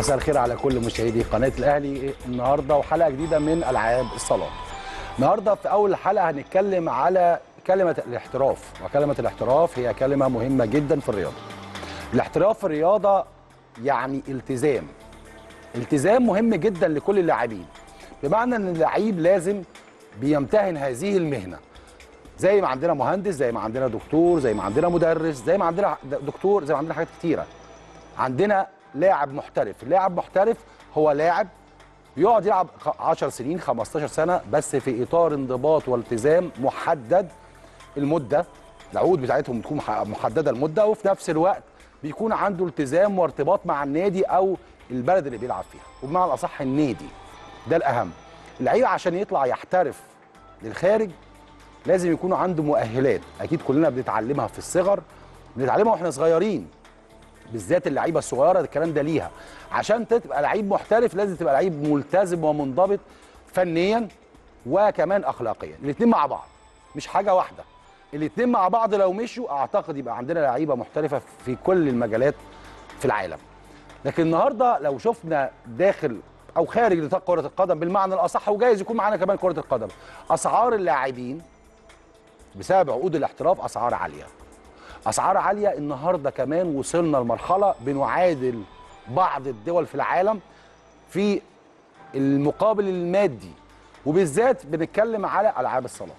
مساء الخير على كل مشاهدي قناه الاهلي النهارده وحلقه جديده من العاب الصالات. النهارده في اول حلقه هنتكلم على كلمه الاحتراف وكلمه الاحتراف هي كلمه مهمه جدا في الرياضه. الاحتراف في الرياضه يعني التزام. التزام مهم جدا لكل اللاعبين. بمعنى ان اللعيب لازم بيمتهن هذه المهنه. زي ما عندنا مهندس زي ما عندنا دكتور زي ما عندنا مدرس زي ما عندنا دكتور زي ما عندنا حاجات كتيره. عندنا لاعب محترف لاعب محترف هو لاعب بيقعد يلعب 10 سنين 15 سنه بس في اطار انضباط والتزام محدد المده العقود بتاعتهم بتكون محدده المده وفي نفس الوقت بيكون عنده التزام وارتباط مع النادي او البلد اللي بيلعب فيها وبمعنى الاصح النادي ده الاهم اللعيب عشان يطلع يحترف للخارج لازم يكون عنده مؤهلات اكيد كلنا بنتعلمها في الصغر بنتعلمها واحنا صغيرين بالذات اللعيبه الصغيره الكلام ده ليها عشان تبقى لعيب محترف لازم تبقى لعيب ملتزم ومنضبط فنيا وكمان اخلاقيا الاثنين مع بعض مش حاجه واحده الاثنين مع بعض لو مشوا اعتقد يبقى عندنا لعيبه محترفه في كل المجالات في العالم لكن النهارده لو شفنا داخل او خارج نطاق كره القدم بالمعنى الاصح وجايز يكون معانا كمان كره القدم اسعار اللاعبين بسبب عقود الاحتراف اسعار عاليه اسعار عاليه النهارده كمان وصلنا لمرحله بنعادل بعض الدول في العالم في المقابل المادي وبالذات بنتكلم على العاب الصالات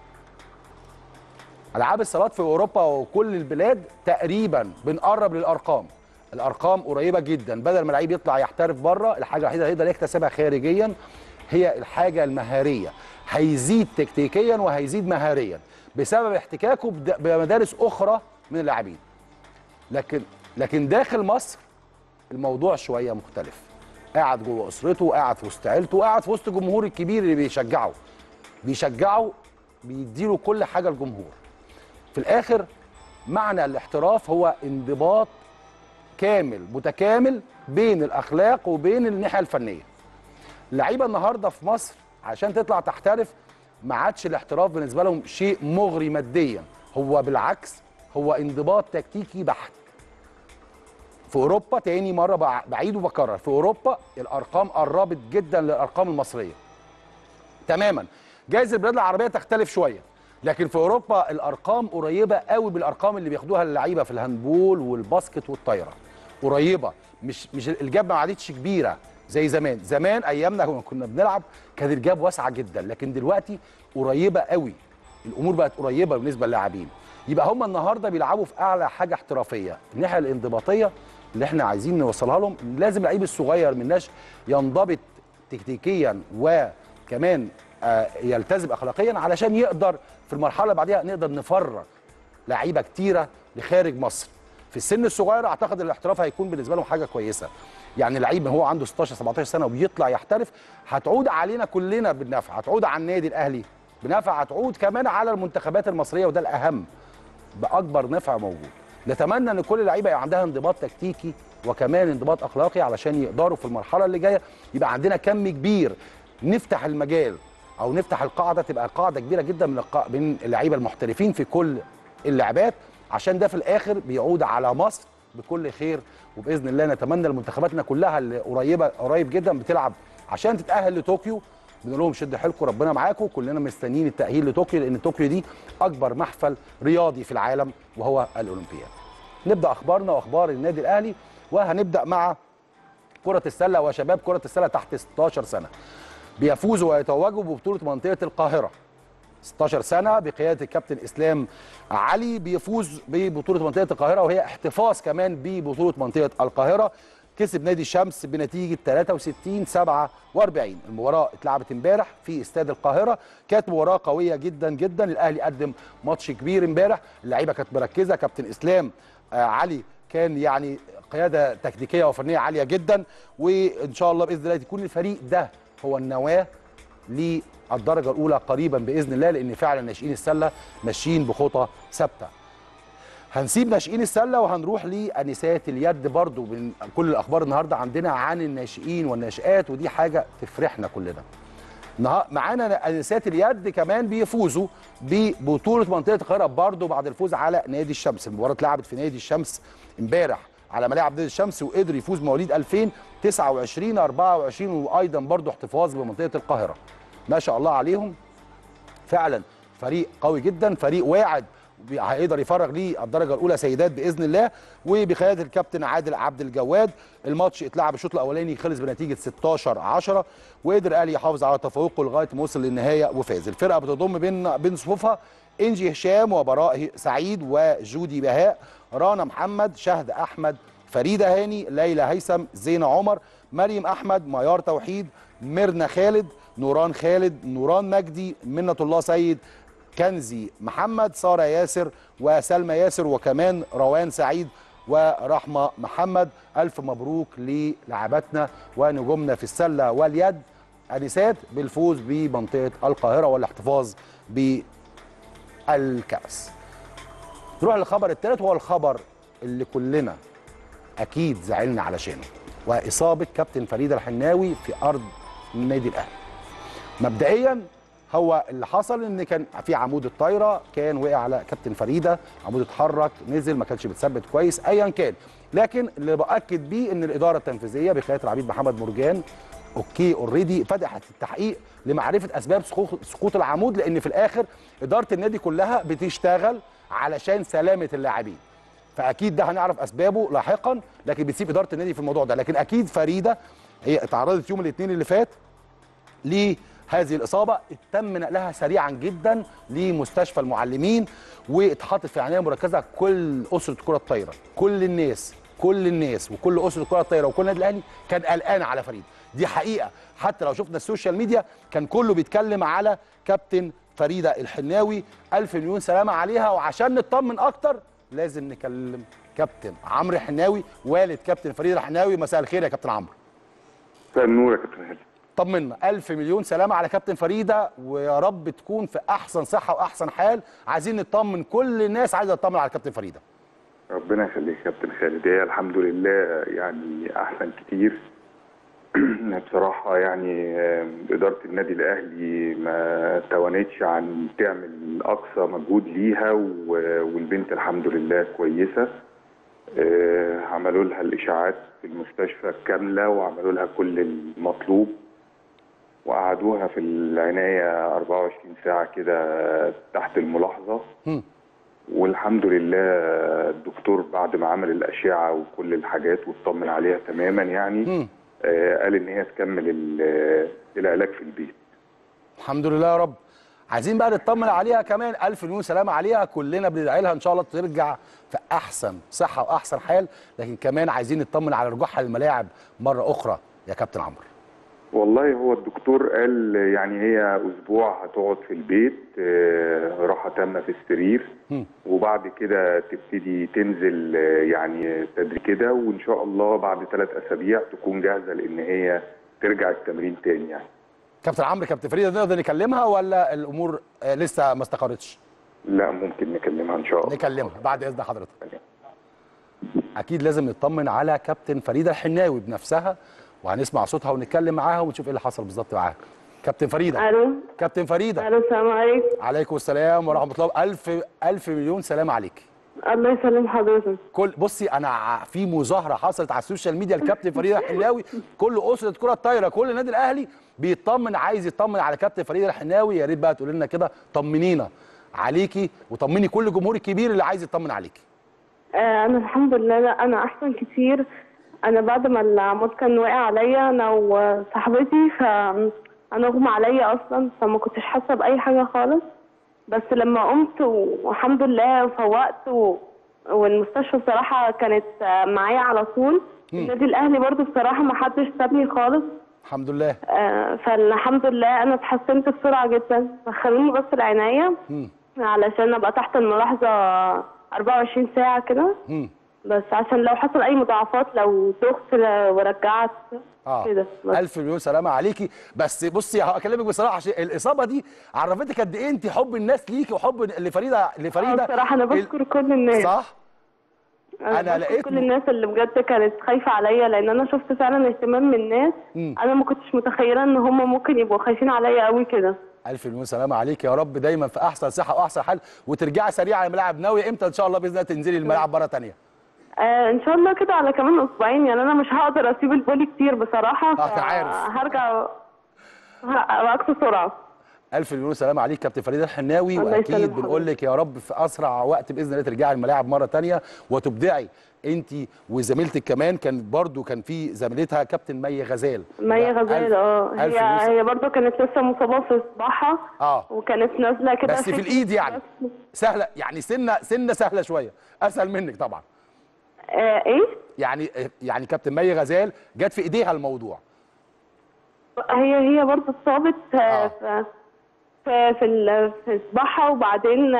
العاب الصالات في اوروبا وكل البلاد تقريبا بنقرب للارقام الارقام قريبه جدا بدل ما اللعيب يطلع يحترف بره الحاجه الوحيده اللي هيقدر يكتسبها خارجيا هي الحاجه المهاريه هيزيد تكتيكيا وهيزيد مهاريا بسبب احتكاكه بمدارس اخرى من اللاعبين لكن لكن داخل مصر الموضوع شويه مختلف قاعد جوه اسرته قاعد في وسط عيلته قاعد في وسط الجمهور الكبير اللي بيشجعه بيشجعه بيديله كل حاجه الجمهور في الاخر معنى الاحتراف هو انضباط كامل متكامل بين الاخلاق وبين الناحيه الفنيه اللعيبه النهارده في مصر عشان تطلع تحترف ما عادش الاحتراف بالنسبه لهم شيء مغري ماديا هو بالعكس هو انضباط تكتيكي بحت في اوروبا تاني مره بعيد وبكرر في اوروبا الارقام قربت جدا للارقام المصريه تماما جايز البلاد العربيه تختلف شويه لكن في اوروبا الارقام قريبه قوي بالارقام اللي بياخدوها اللعيبه في الهاندبول والباسكت والطايره قريبه مش مش الجاب ما عادتش كبيره زي زمان زمان ايامنا كنا بنلعب كانت الجاب واسعه جدا لكن دلوقتي قريبه قوي الامور بقت قريبه بالنسبه للاعبين يبقى هم النهارده بيلعبوا في اعلى حاجه احترافيه الناحيه الانضباطيه اللي احنا عايزين نوصلها لهم لازم اللعيب الصغير مناش ينضبط تكتيكيا وكمان آه يلتزم اخلاقيا علشان يقدر في المرحله اللي بعديها نقدر نفرغ لعيبه كتيره لخارج مصر في السن الصغير اعتقد الاحتراف هيكون بالنسبه لهم حاجه كويسه يعني لعيب هو عنده 16 17 سنه وبيطلع يحترف هتعود علينا كلنا بالنفع هتعود على النادي الاهلي بنفع هتعود كمان على المنتخبات المصريه وده الاهم باكبر نفع موجود نتمنى ان كل اللعيبه يبقى عندها انضباط تكتيكي وكمان انضباط اخلاقي علشان يقدروا في المرحله اللي جايه يبقى عندنا كم كبير نفتح المجال او نفتح القاعده تبقى قاعده كبيره جدا من القا... من اللعيبه المحترفين في كل اللعبات عشان ده في الاخر بيعود على مصر بكل خير وباذن الله نتمنى لمنتخباتنا كلها اللي قريبه قريب جدا بتلعب عشان تتاهل لطوكيو بنقول لهم شدوا حيلكم ربنا معاكم كلنا مستنيين التاهيل لطوكيو لان طوكيو دي اكبر محفل رياضي في العالم وهو الاولمبياد. نبدا اخبارنا واخبار النادي الاهلي وهنبدا مع كره السله وشباب كره السله تحت 16 سنه. بيفوزوا ويتوجوا ببطوله منطقه القاهره 16 سنه بقياده الكابتن اسلام علي بيفوز ببطوله منطقه القاهره وهي احتفاظ كمان ببطوله منطقه القاهره كسب نادي الشمس بنتيجه 63 47 المباراه اتلعبت امبارح في استاد القاهره كانت مباراه قويه جدا جدا الاهلي قدم ماتش كبير امبارح اللعيبه كانت مركزه كابتن اسلام آه علي كان يعني قياده تكتيكيه وفنيه عاليه جدا وان شاء الله باذن الله يكون الفريق ده هو النواه للدرجه الاولى قريبا باذن الله لان فعلا ناشئين السله ماشيين بخطى ثابته هنسيب ناشئين السله وهنروح لانسات اليد برضو من كل الاخبار النهارده عندنا عن الناشئين والناشئات ودي حاجه تفرحنا كلنا معانا انسات اليد كمان بيفوزوا ببطوله منطقه القاهره برضو بعد الفوز على نادي الشمس المباراه اتلعبت في نادي الشمس امبارح على ملاعب نادي الشمس وقدر يفوز مواليد 2000 29 24 وايضا برضه احتفاظ بمنطقه القاهره ما شاء الله عليهم فعلا فريق قوي جدا فريق واعد بي- هيقدر يفرغ ليه الدرجه الاولى سيدات باذن الله وبقياده الكابتن عادل عبد الجواد الماتش اتلعب الشوط الاولاني خلص بنتيجه 16 10 وقدر الاهلي يحافظ على تفوقه لغايه ما وصل للنهايه وفاز الفرقه بتضم بين بين صفوفها انجي هشام وبراء سعيد وجودي بهاء رانا محمد شهد احمد فريده هاني ليلى هيثم زينه عمر مريم احمد ميار توحيد ميرنا خالد نوران خالد نوران مجدي منة الله سيد كنزي محمد سارة ياسر وسلمى ياسر وكمان روان سعيد ورحمة محمد ألف مبروك للاعباتنا ونجومنا في السلة واليد أنسات بالفوز بمنطقة القاهرة والاحتفاظ بالكأس نروح للخبر الثالث وهو الخبر اللي كلنا أكيد زعلنا علشانه وإصابة كابتن فريدة الحناوي في أرض النادي الأهلي مبدئيا هو اللي حصل ان كان في عمود الطايره كان وقع على كابتن فريده عمود اتحرك نزل ما كانش بتثبت كويس ايا كان لكن اللي باكد بيه ان الاداره التنفيذيه بقياده العميد محمد مرجان اوكي اوريدي فتحت التحقيق لمعرفه اسباب سقوط سقوط العمود لان في الاخر اداره النادي كلها بتشتغل علشان سلامه اللاعبين فاكيد ده هنعرف اسبابه لاحقا لكن بتسيب اداره النادي في الموضوع ده لكن اكيد فريده هي اتعرضت يوم الاثنين اللي فات لهذه الاصابه تم نقلها سريعا جدا لمستشفى المعلمين واتحطت في عنايه مركزه كل اسره كره الطايره كل الناس كل الناس وكل اسره كره الطايره وكل النادي الاهلي كان قلقان على فريد دي حقيقه حتى لو شفنا السوشيال ميديا كان كله بيتكلم على كابتن فريده الحناوي الف مليون سلامه عليها وعشان نطمن اكتر لازم نكلم كابتن عمرو الحناوي والد كابتن فريده الحناوي مساء الخير يا كابتن عمرو مساء النور يا كابتن هاني طمنا ألف مليون سلامة على كابتن فريدة ويا رب تكون في أحسن صحة وأحسن حال عايزين نطمن كل الناس عايزة تطمن على كابتن فريدة ربنا يخليك يا كابتن خالد هي الحمد لله يعني احسن كتير بصراحه يعني آه، اداره النادي الاهلي ما توانتش عن تعمل اقصى مجهود ليها و- والبنت الحمد لله كويسه آه، عملوا لها الاشاعات في المستشفى كامله وعملوا لها كل المطلوب وقعدوها في العنايه 24 ساعه كده تحت الملاحظه هم. والحمد لله الدكتور بعد ما عمل الأشعة وكل الحاجات واطمن عليها تماما يعني هم. آه قال إن هي تكمل ال- العلاج في البيت الحمد لله يا رب عايزين بقى نطمن عليها كمان ألف مليون سلامة عليها كلنا بندعي لها إن شاء الله ترجع في أحسن صحة وأحسن حال لكن كمان عايزين نطمن على رجوعها للملاعب مرة أخرى يا كابتن عمرو والله هو الدكتور قال يعني هي أسبوع هتقعد في البيت آه راحة تامة في السرير هم. وبعد كده تبتدي تنزل آه، يعني تدريج كده وإن شاء الله بعد ثلاث أسابيع تكون جاهزة لأن هي ترجع التمرين تاني يعني كابتن عمرو كابتن فريدة نقدر نكلمها ولا الأمور آه، لسه ما استقرتش لا ممكن نكلمها إن شاء الله نكلمها بعد إذن حضرتك اكيد لازم نطمن على كابتن فريده الحناوي بنفسها وهنسمع صوتها ونتكلم معاها ونشوف ايه اللي حصل بالظبط معاها كابتن فريده الو كابتن فريده الو السلام عليكم عليكم السلام ورحمه الله الف الف مليون سلام عليك الله يسلم حضرتك كل بصي انا ع- في مظاهره حصلت على السوشيال ميديا لكابتن فريده الحناوي كل اسره كره الطايره كل النادي الاهلي بيطمن عايز يطمن على كابتن فريده الحناوي يا ريت بقى تقول لنا كده طمنينا عليكي وطمني كل جمهور الكبير اللي عايز يطمن عليكي آه انا الحمد لله لا انا احسن كتير انا بعد ما العمود كان واقع عليا انا وصاحبتي ف انا اغمى عليا اصلا فما كنتش حاسه باي حاجه خالص بس لما قمت والحمد لله فوقت و... والمستشفى بصراحه كانت آه، معايا على طول النادي الاهلي برضو بصراحه ما حدش سابني خالص الحمد لله آه، فالحمد لله انا اتحسنت بسرعه جدا دخلوني بس العنايه مم. علشان ابقى تحت الملاحظه 24 ساعه كده مم. بس عشان لو حصل اي مضاعفات لو دخت ورجعت اه كده بس. الف مليون سلامه عليكي بس بصي هكلمك بصراحه عشان الاصابه دي عرفتك قد ايه انت حب الناس ليكي وحب لفريده آه، لفريده بصراحه انا بشكر كل الناس صح أنا أنا لقيت لقيت كل م- الناس اللي بجد كانت خايفه عليا لان انا شفت فعلا اهتمام من الناس مم. انا ما كنتش متخيله ان هم ممكن يبقوا خايفين عليا قوي كده الف مليون سلامه عليك يا رب دايما في احسن صحه واحسن حال وترجعي سريعا لملاعب ناوي امتى ان شاء الله باذن الله تنزلي الملاعب مره ثانيه آه ان شاء الله كده على كمان اسبوعين يعني انا مش هقدر اسيب الفولي كتير بصراحه آه، أنت عارف. هرجع ه- باقصى سرعه الف مليون سلامه عليك كابتن فريده الحناوي الله واكيد يسلم بنقول لك يا رب في اسرع وقت باذن الله ترجعي الملاعب مره تانية وتبدعي انت وزميلتك كمان كان برضو كان في زميلتها كابتن مي غزال مي ده غزال ألف- اه ألف هي مليون هي برضه كانت لسه مصابه في السباحه اه وكانت نازله كده بس في الايد يعني سهله يعني سنه سنه سهله شويه اسهل منك طبعا آه ايه يعني يعني كابتن مي غزال جت في ايديها الموضوع هي هي برضه اتصابت آه. آه. في في في, ال- في السباحه وبعدين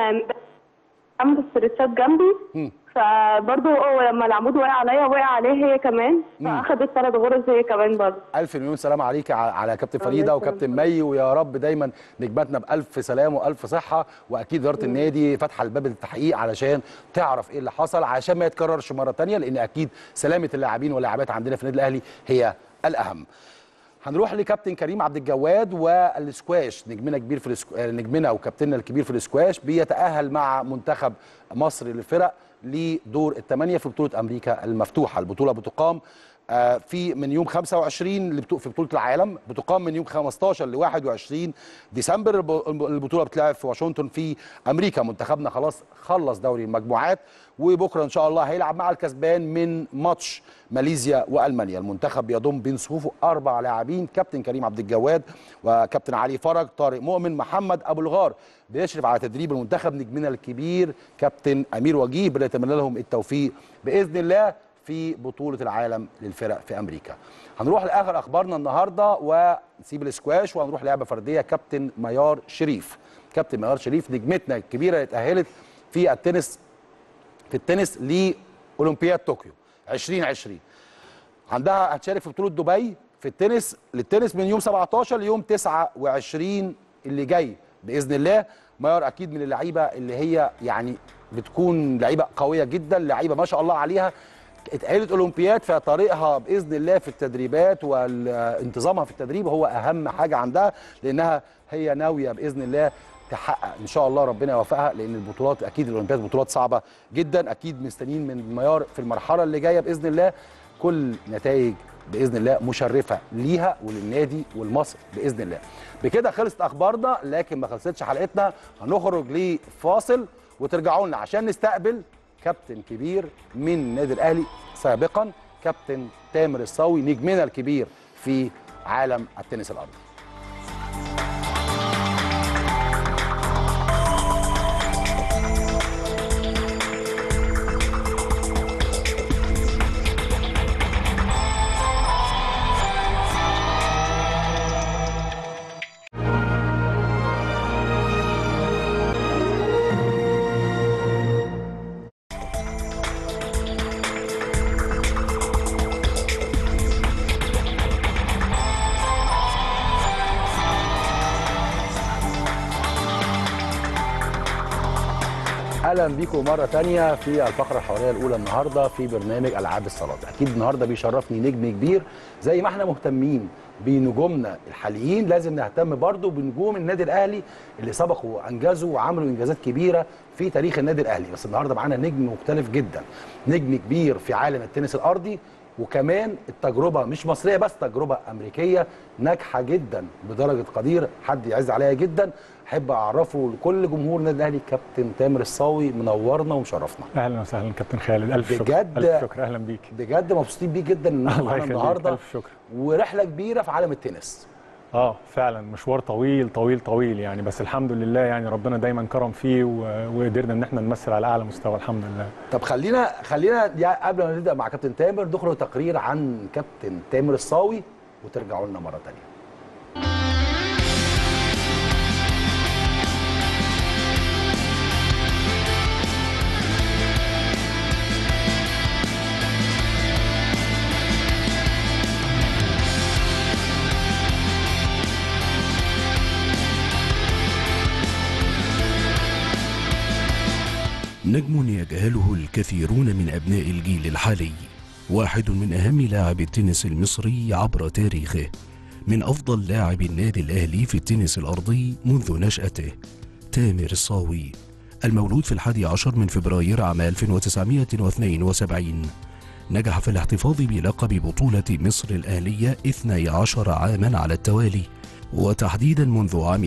عملت استرتشات جنبي مم. فبرضه هو لما العمود وقع عليا وقع عليه هي كمان فاخدت ثلاث غرز هي كمان برضه الف مليون سلامه عليك على على كابتن الله فريده يسلمك. وكابتن مي ويا رب دايما نجمتنا بالف سلام والف صحه واكيد اداره النادي فاتحه الباب للتحقيق علشان تعرف ايه اللي حصل عشان ما يتكررش مره تانية لان اكيد سلامه اللاعبين واللاعبات عندنا في النادي الاهلي هي الاهم هنروح لكابتن كريم عبد الجواد والسكواش نجمنا كبير في السكو... آه، نجمنا وكابتننا الكبير في السكواش بيتاهل مع منتخب مصر للفرق لدور الثمانيه في بطوله امريكا المفتوحه البطوله بتقام آه، في من يوم 25 لبطو- في بطوله العالم بتقام من يوم 15 ل 21 ديسمبر الب- البطوله بتلعب في واشنطن في امريكا منتخبنا خلاص خلص دوري المجموعات وبكره ان شاء الله هيلعب مع الكسبان من ماتش ماليزيا والمانيا المنتخب بيضم بين صفوفه اربع لاعبين كابتن كريم عبد الجواد وكابتن علي فرج طارق مؤمن محمد ابو الغار بيشرف على تدريب المنتخب نجمنا الكبير كابتن امير وجيه بنتمنى لهم التوفيق باذن الله في بطوله العالم للفرق في امريكا هنروح لاخر اخبارنا النهارده ونسيب الاسكواش وهنروح لعبه فرديه كابتن ميار شريف كابتن ميار شريف نجمتنا الكبيره اللي اتاهلت في التنس في التنس لاولمبياد طوكيو 2020 عندها هتشارك في بطوله دبي في التنس للتنس من يوم 17 ليوم 29 اللي جاي باذن الله ميار اكيد من اللعيبه اللي هي يعني بتكون لعيبه قويه جدا لعيبه ما شاء الله عليها اتأهلت اولمبياد فطريقها باذن الله في التدريبات وانتظامها في التدريب هو اهم حاجه عندها لانها هي ناويه باذن الله تحقق ان شاء الله ربنا يوفقها لان البطولات اكيد الاولمبياد بطولات صعبه جدا اكيد مستنيين من ميار في المرحله اللي جايه باذن الله كل نتائج باذن الله مشرفه ليها وللنادي والمصر باذن الله بكده خلصت اخبارنا لكن ما خلصتش حلقتنا هنخرج لفاصل وترجعوا لنا عشان نستقبل كابتن كبير من النادي الاهلي سابقا كابتن تامر الصاوي نجمنا الكبير في عالم التنس الارضي اهلا بيكم مره تانية في الفقره الحواريه الاولى النهارده في برنامج العاب الصالات اكيد النهارده بيشرفني نجم كبير زي ما احنا مهتمين بنجومنا الحاليين لازم نهتم برضو بنجوم النادي الاهلي اللي سبقوا وانجزوا وعملوا انجازات كبيره في تاريخ النادي الاهلي بس النهارده معانا نجم مختلف جدا نجم كبير في عالم التنس الارضي وكمان التجربه مش مصريه بس تجربه امريكيه ناجحه جدا بدرجه قدير حد يعز عليها جدا احب اعرفه لكل جمهور النادي الاهلي كابتن تامر الصاوي منورنا ومشرفنا اهلا وسهلا كابتن خالد الف شكر بجد؟ الف شكر اهلا بيك بجد مبسوطين بيه جدا ان احنا الله معانا يخليك النهارده الف شكر ورحله كبيره في عالم التنس اه فعلا مشوار طويل طويل طويل يعني بس الحمد لله يعني ربنا دايما كرم فيه و- وقدرنا ان احنا نمثل على اعلى مستوى الحمد لله طب خلينا خلينا يعني قبل ما نبدا مع كابتن تامر نخرج تقرير عن كابتن تامر الصاوي وترجعوا لنا مره ثانيه نجم يجهله الكثيرون من أبناء الجيل الحالي واحد من أهم لاعب التنس المصري عبر تاريخه من أفضل لاعب النادي الأهلي في التنس الأرضي منذ نشأته تامر الصاوي المولود في الحادي عشر من فبراير عام 1972 نجح في الاحتفاظ بلقب بطولة مصر الأهلية 12 عاما على التوالي وتحديدا منذ عام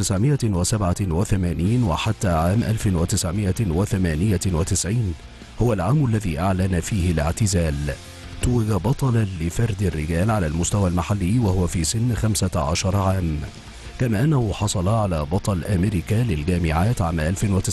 1987 وحتى عام 1998 هو العام الذي أعلن فيه الاعتزال توج بطلا لفرد الرجال على المستوى المحلي وهو في سن 15 عام كما أنه حصل على بطل أمريكا للجامعات عام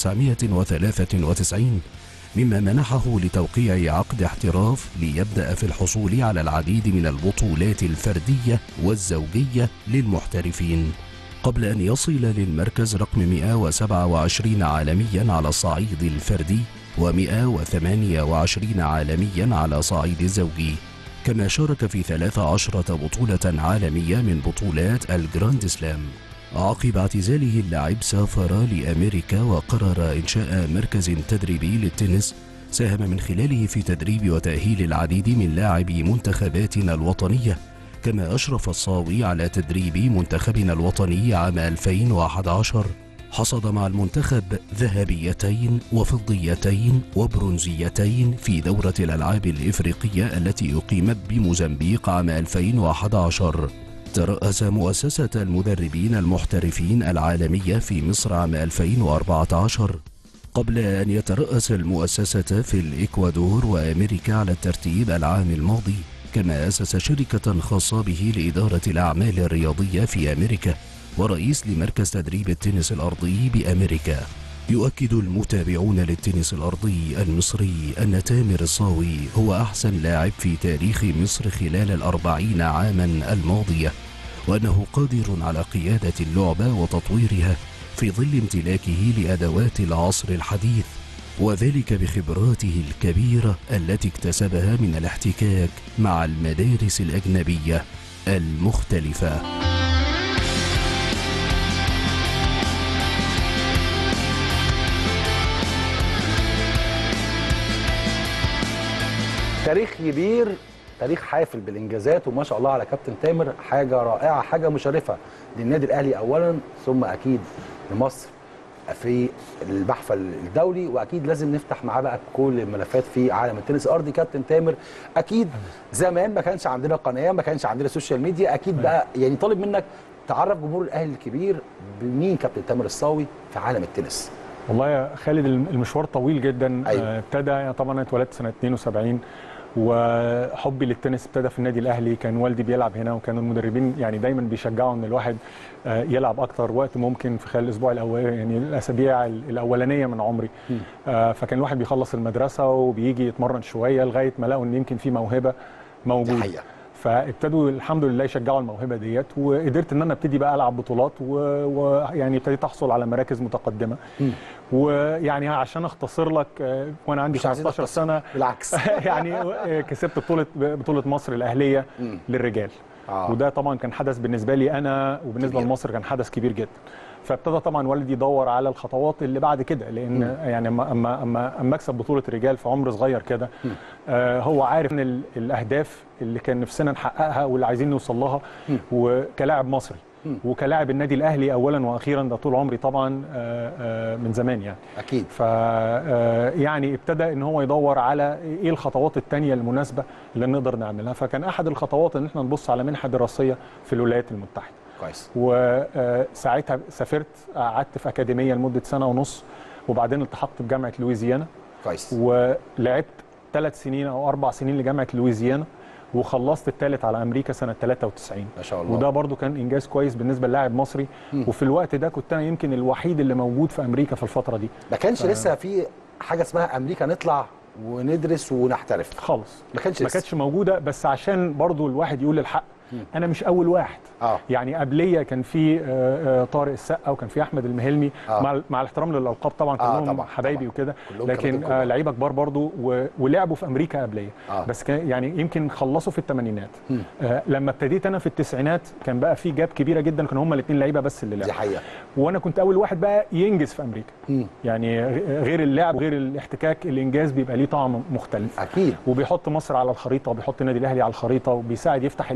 1993 مما منحه لتوقيع عقد احتراف ليبدأ في الحصول على العديد من البطولات الفردية والزوجية للمحترفين قبل أن يصل للمركز رقم 127 عالميا على الصعيد الفردي و128 عالميا على صعيد الزوجي كما شارك في 13 بطولة عالمية من بطولات الجراند سلام عقب اعتزاله اللاعب سافر لأمريكا وقرر إنشاء مركز تدريبي للتنس ساهم من خلاله في تدريب وتأهيل العديد من لاعبي منتخباتنا الوطنية كما أشرف الصاوي على تدريب منتخبنا الوطني عام 2011 حصد مع المنتخب ذهبيتين وفضيتين وبرونزيتين في دورة الألعاب الإفريقية التي أقيمت بموزمبيق عام 2011 ترأس مؤسسة المدربين المحترفين العالمية في مصر عام 2014 قبل أن يترأس المؤسسة في الإكوادور وأمريكا على الترتيب العام الماضي كما أسس شركة خاصة به لإدارة الأعمال الرياضية في أمريكا ورئيس لمركز تدريب التنس الأرضي بأمريكا يؤكد المتابعون للتنس الأرضي المصري أن تامر الصاوي هو أحسن لاعب في تاريخ مصر خلال الأربعين عاما الماضية وأنه قادر على قيادة اللعبة وتطويرها في ظل امتلاكه لأدوات العصر الحديث وذلك بخبراته الكبيرة التي اكتسبها من الاحتكاك مع المدارس الأجنبية المختلفة تاريخ كبير تاريخ حافل بالانجازات وما شاء الله على كابتن تامر حاجه رائعه حاجه مشرفه للنادي الاهلي اولا ثم اكيد لمصر في المحفل الدولي واكيد لازم نفتح معاه بقى كل الملفات في عالم التنس الارضي كابتن تامر اكيد زمان ما كانش عندنا قناه ما كانش عندنا سوشيال ميديا اكيد بقى يعني طالب منك تعرف جمهور الاهلي الكبير بمين كابتن تامر الصاوي في عالم التنس والله يا خالد المشوار طويل جدا أيوة. آه، ابتدى يعني طبعا انا اتولدت سنه 72 وحبي للتنس ابتدى في النادي الاهلي كان والدي بيلعب هنا وكانوا المدربين يعني دايما بيشجعوا ان الواحد آه، يلعب اكتر وقت ممكن في خلال الاسبوع الاول يعني الاسابيع الاولانيه من عمري آه، فكان الواحد بيخلص المدرسه وبيجي يتمرن شويه لغايه ما لقوا ان يمكن في موهبه دي موجوده حقيقه فابتدوا الحمد لله يشجعوا الموهبه ديت وقدرت ان انا ابتدي بقى العب بطولات ويعني و... يعني ابتديت احصل على مراكز متقدمه مم. ويعني عشان اختصر لك آه، وانا عندي مش عايزين 15 نختصر. سنه بالعكس يعني آه، كسبت بطوله بطوله مصر الاهليه مم. للرجال آه. وده طبعا كان حدث بالنسبه لي انا وبالنسبه كبير. لمصر كان حدث كبير جدا فابتدى طبعا والدي يدور على الخطوات اللي بعد كده لان مم. يعني اما اما اما اما اكسب بطوله رجال في عمر صغير كده مم. آه هو عارف ان ال- الاهداف اللي كان نفسنا نحققها واللي عايزين نوصل لها مم. وكلاعب مصري مم. وكلاعب النادي الاهلي اولا واخيرا ده طول عمري طبعا آه آه من زمان يعني اكيد ف آه، يعني ابتدى ان هو يدور على ايه الخطوات التانية المناسبه اللي نقدر نعملها فكان احد الخطوات ان احنا نبص على منحه دراسيه في الولايات المتحده كويس وساعتها سافرت قعدت في اكاديميه لمده سنه ونص وبعدين التحقت بجامعه لويزيانا كويس ولعبت ثلاث سنين او اربع سنين لجامعه لويزيانا وخلصت الثالث على امريكا سنه 93 ما شاء الله وده برضو كان انجاز كويس بالنسبه للاعب مصري مم. وفي الوقت ده كنت انا يمكن الوحيد اللي موجود في امريكا في الفتره دي ما كانش لسه في حاجه اسمها امريكا نطلع وندرس ونحترف خالص ما كانش ما لسه. كانتش موجوده بس عشان برضو الواحد يقول الحق انا مش اول واحد اه يعني قبليه كان في آه، آه، طارق السقا وكان في احمد المهلمي آه. مع مع الاحترام للالقاب طبعا آه، كلهم طبعاً، حبايبي طبعاً. وكده كلهم لكن كابتن آه، كبار. لعيبه كبار برضو و- ولعبوا في امريكا قبليه آه. بس كان يعني يمكن خلصوا في الثمانينات مم. آه لما ابتديت انا في التسعينات كان بقى في جاب كبيره جدا كانوا هم الاثنين لعيبه بس اللي دي لعبوا حقيقه وانا كنت اول واحد بقى ينجز في امريكا مم. يعني غ- غير اللعب وغير الاحتكاك الانجاز بيبقى ليه طعم مختلف اكيد وبيحط مصر على الخريطه وبيحط النادي الاهلي على الخريطه وبيساعد يفتح الباب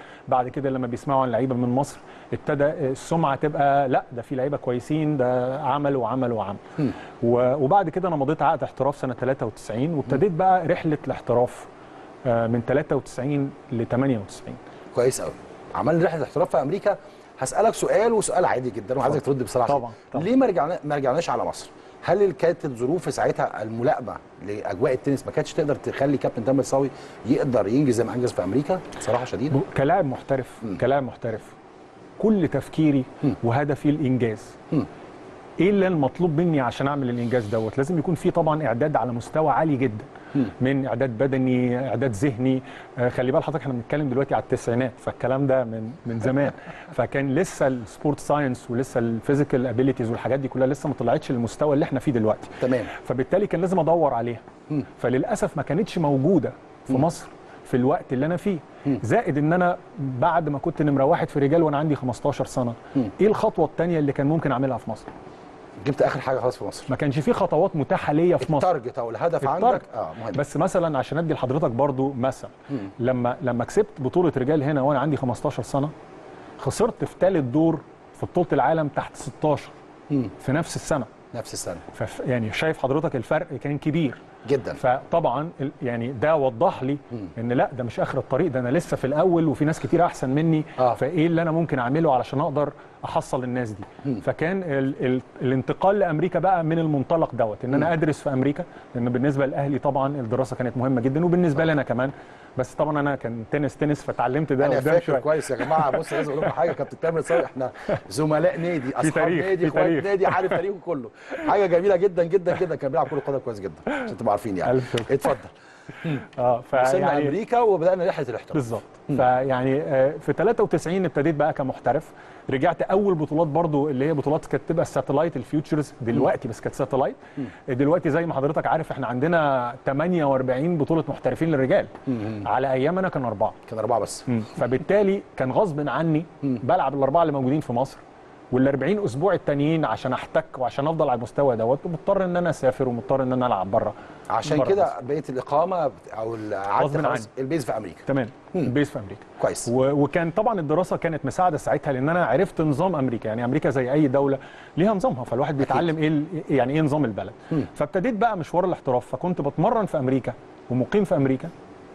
بعد كده لما بيسمعوا عن لعيبه من مصر ابتدى السمعه تبقى لا ده في لعيبه كويسين ده عمل وعمل وعمل و- وبعد كده انا مضيت عقد احتراف سنه 93 وابتديت بقى رحله الاحتراف آه، من 93 ل 98 كويس قوي عملنا رحله احتراف في امريكا هسالك سؤال وسؤال عادي جدا وعايزك ترد بصراحه طبعاً، طبعاً. ليه ما رجعنا ما رجعناش على مصر هل كانت الظروف ساعتها الملائمه لاجواء التنس ما كانتش تقدر تخلي كابتن تامر صاوي يقدر ينجز زي ما انجز في امريكا بصراحه شديده ب- كلاعب محترف كلاعب محترف كل تفكيري وهدفي الانجاز مم. ايه اللي المطلوب مني عشان اعمل الانجاز دوت لازم يكون في طبعا اعداد على مستوى عالي جدا من اعداد بدني اعداد ذهني آه، خلي بال حضرتك احنا بنتكلم دلوقتي على التسعينات فالكلام ده من من زمان فكان لسه السبورت ساينس ولسه الفيزيكال ابيليتيز والحاجات دي كلها لسه ما طلعتش للمستوى اللي احنا فيه دلوقتي تمام فبالتالي كان لازم ادور عليها فللاسف ما كانتش موجوده في مصر في الوقت اللي انا فيه زائد ان انا بعد ما كنت نمره واحد في رجال وانا عندي 15 سنه ايه الخطوه الثانيه اللي كان ممكن اعملها في مصر جبت اخر حاجه خلاص في مصر ما كانش في خطوات متاحه ليا في مصر التارجت او الهدف التارجت. عندك اه مهم بس مثلا عشان ادي لحضرتك برضو مثل لما لما كسبت بطوله رجال هنا وانا عندي 15 سنه خسرت في ثالث دور في بطوله العالم تحت 16 مم. في نفس السنه نفس السنه فف يعني شايف حضرتك الفرق كان كبير جدا فطبعا ال- يعني ده وضح لي ان لا ده مش اخر الطريق ده انا لسه في الاول وفي ناس كتير احسن مني آه. فايه اللي انا ممكن اعمله علشان اقدر احصل الناس دي فكان ال ال الانتقال لامريكا بقى من المنطلق دوت ان انا ادرس في امريكا لان بالنسبه لاهلي طبعا الدراسه كانت مهمه جدا وبالنسبه لي انا كمان بس طبعا انا كان تنس تنس فتعلمت ده انا قدام فاكر شويه كويس يا جماعه بص لازم اقول لكم حاجه كابتن تامر صاوي احنا زملاء نادي اصحاب تاريخ، نادي في اخوات تاريخ. نادي عارف تاريخه كله حاجه جميله جدا جدا جدا كان بيلعب كره قدم كويس جدا عشان تبقوا عارفين يعني ألف شكر. اتفضل اه وصلنا فيعني امريكا وبدانا رحله الاحتراف بالظبط فيعني آه، في 93 ابتديت بقى كمحترف رجعت اول بطولات برضو اللي هي بطولات كانت تبقى الساتلايت الفيوتشرز دلوقتي بس كانت ساتلايت دلوقتي زي ما حضرتك عارف احنا عندنا 48 بطوله محترفين للرجال على ايامنا كان اربعه كان اربعه بس فبالتالي كان غصب عني بلعب الاربعه اللي موجودين في مصر وال 40 اسبوع التانيين عشان احتك وعشان افضل على المستوى دوت ومضطر ان انا اسافر ومضطر ان انا العب بره عشان بره كده بقيت الاقامه او قعدت غصب خلاص عني. البيز في امريكا تمام البيس في امريكا كويس و- وكان طبعا الدراسه كانت مساعده ساعتها لان انا عرفت نظام امريكا يعني امريكا زي اي دوله ليها نظامها فالواحد بيتعلم ايه ال- يعني ايه نظام البلد فابتديت بقى مشوار الاحتراف فكنت بتمرن في امريكا ومقيم في امريكا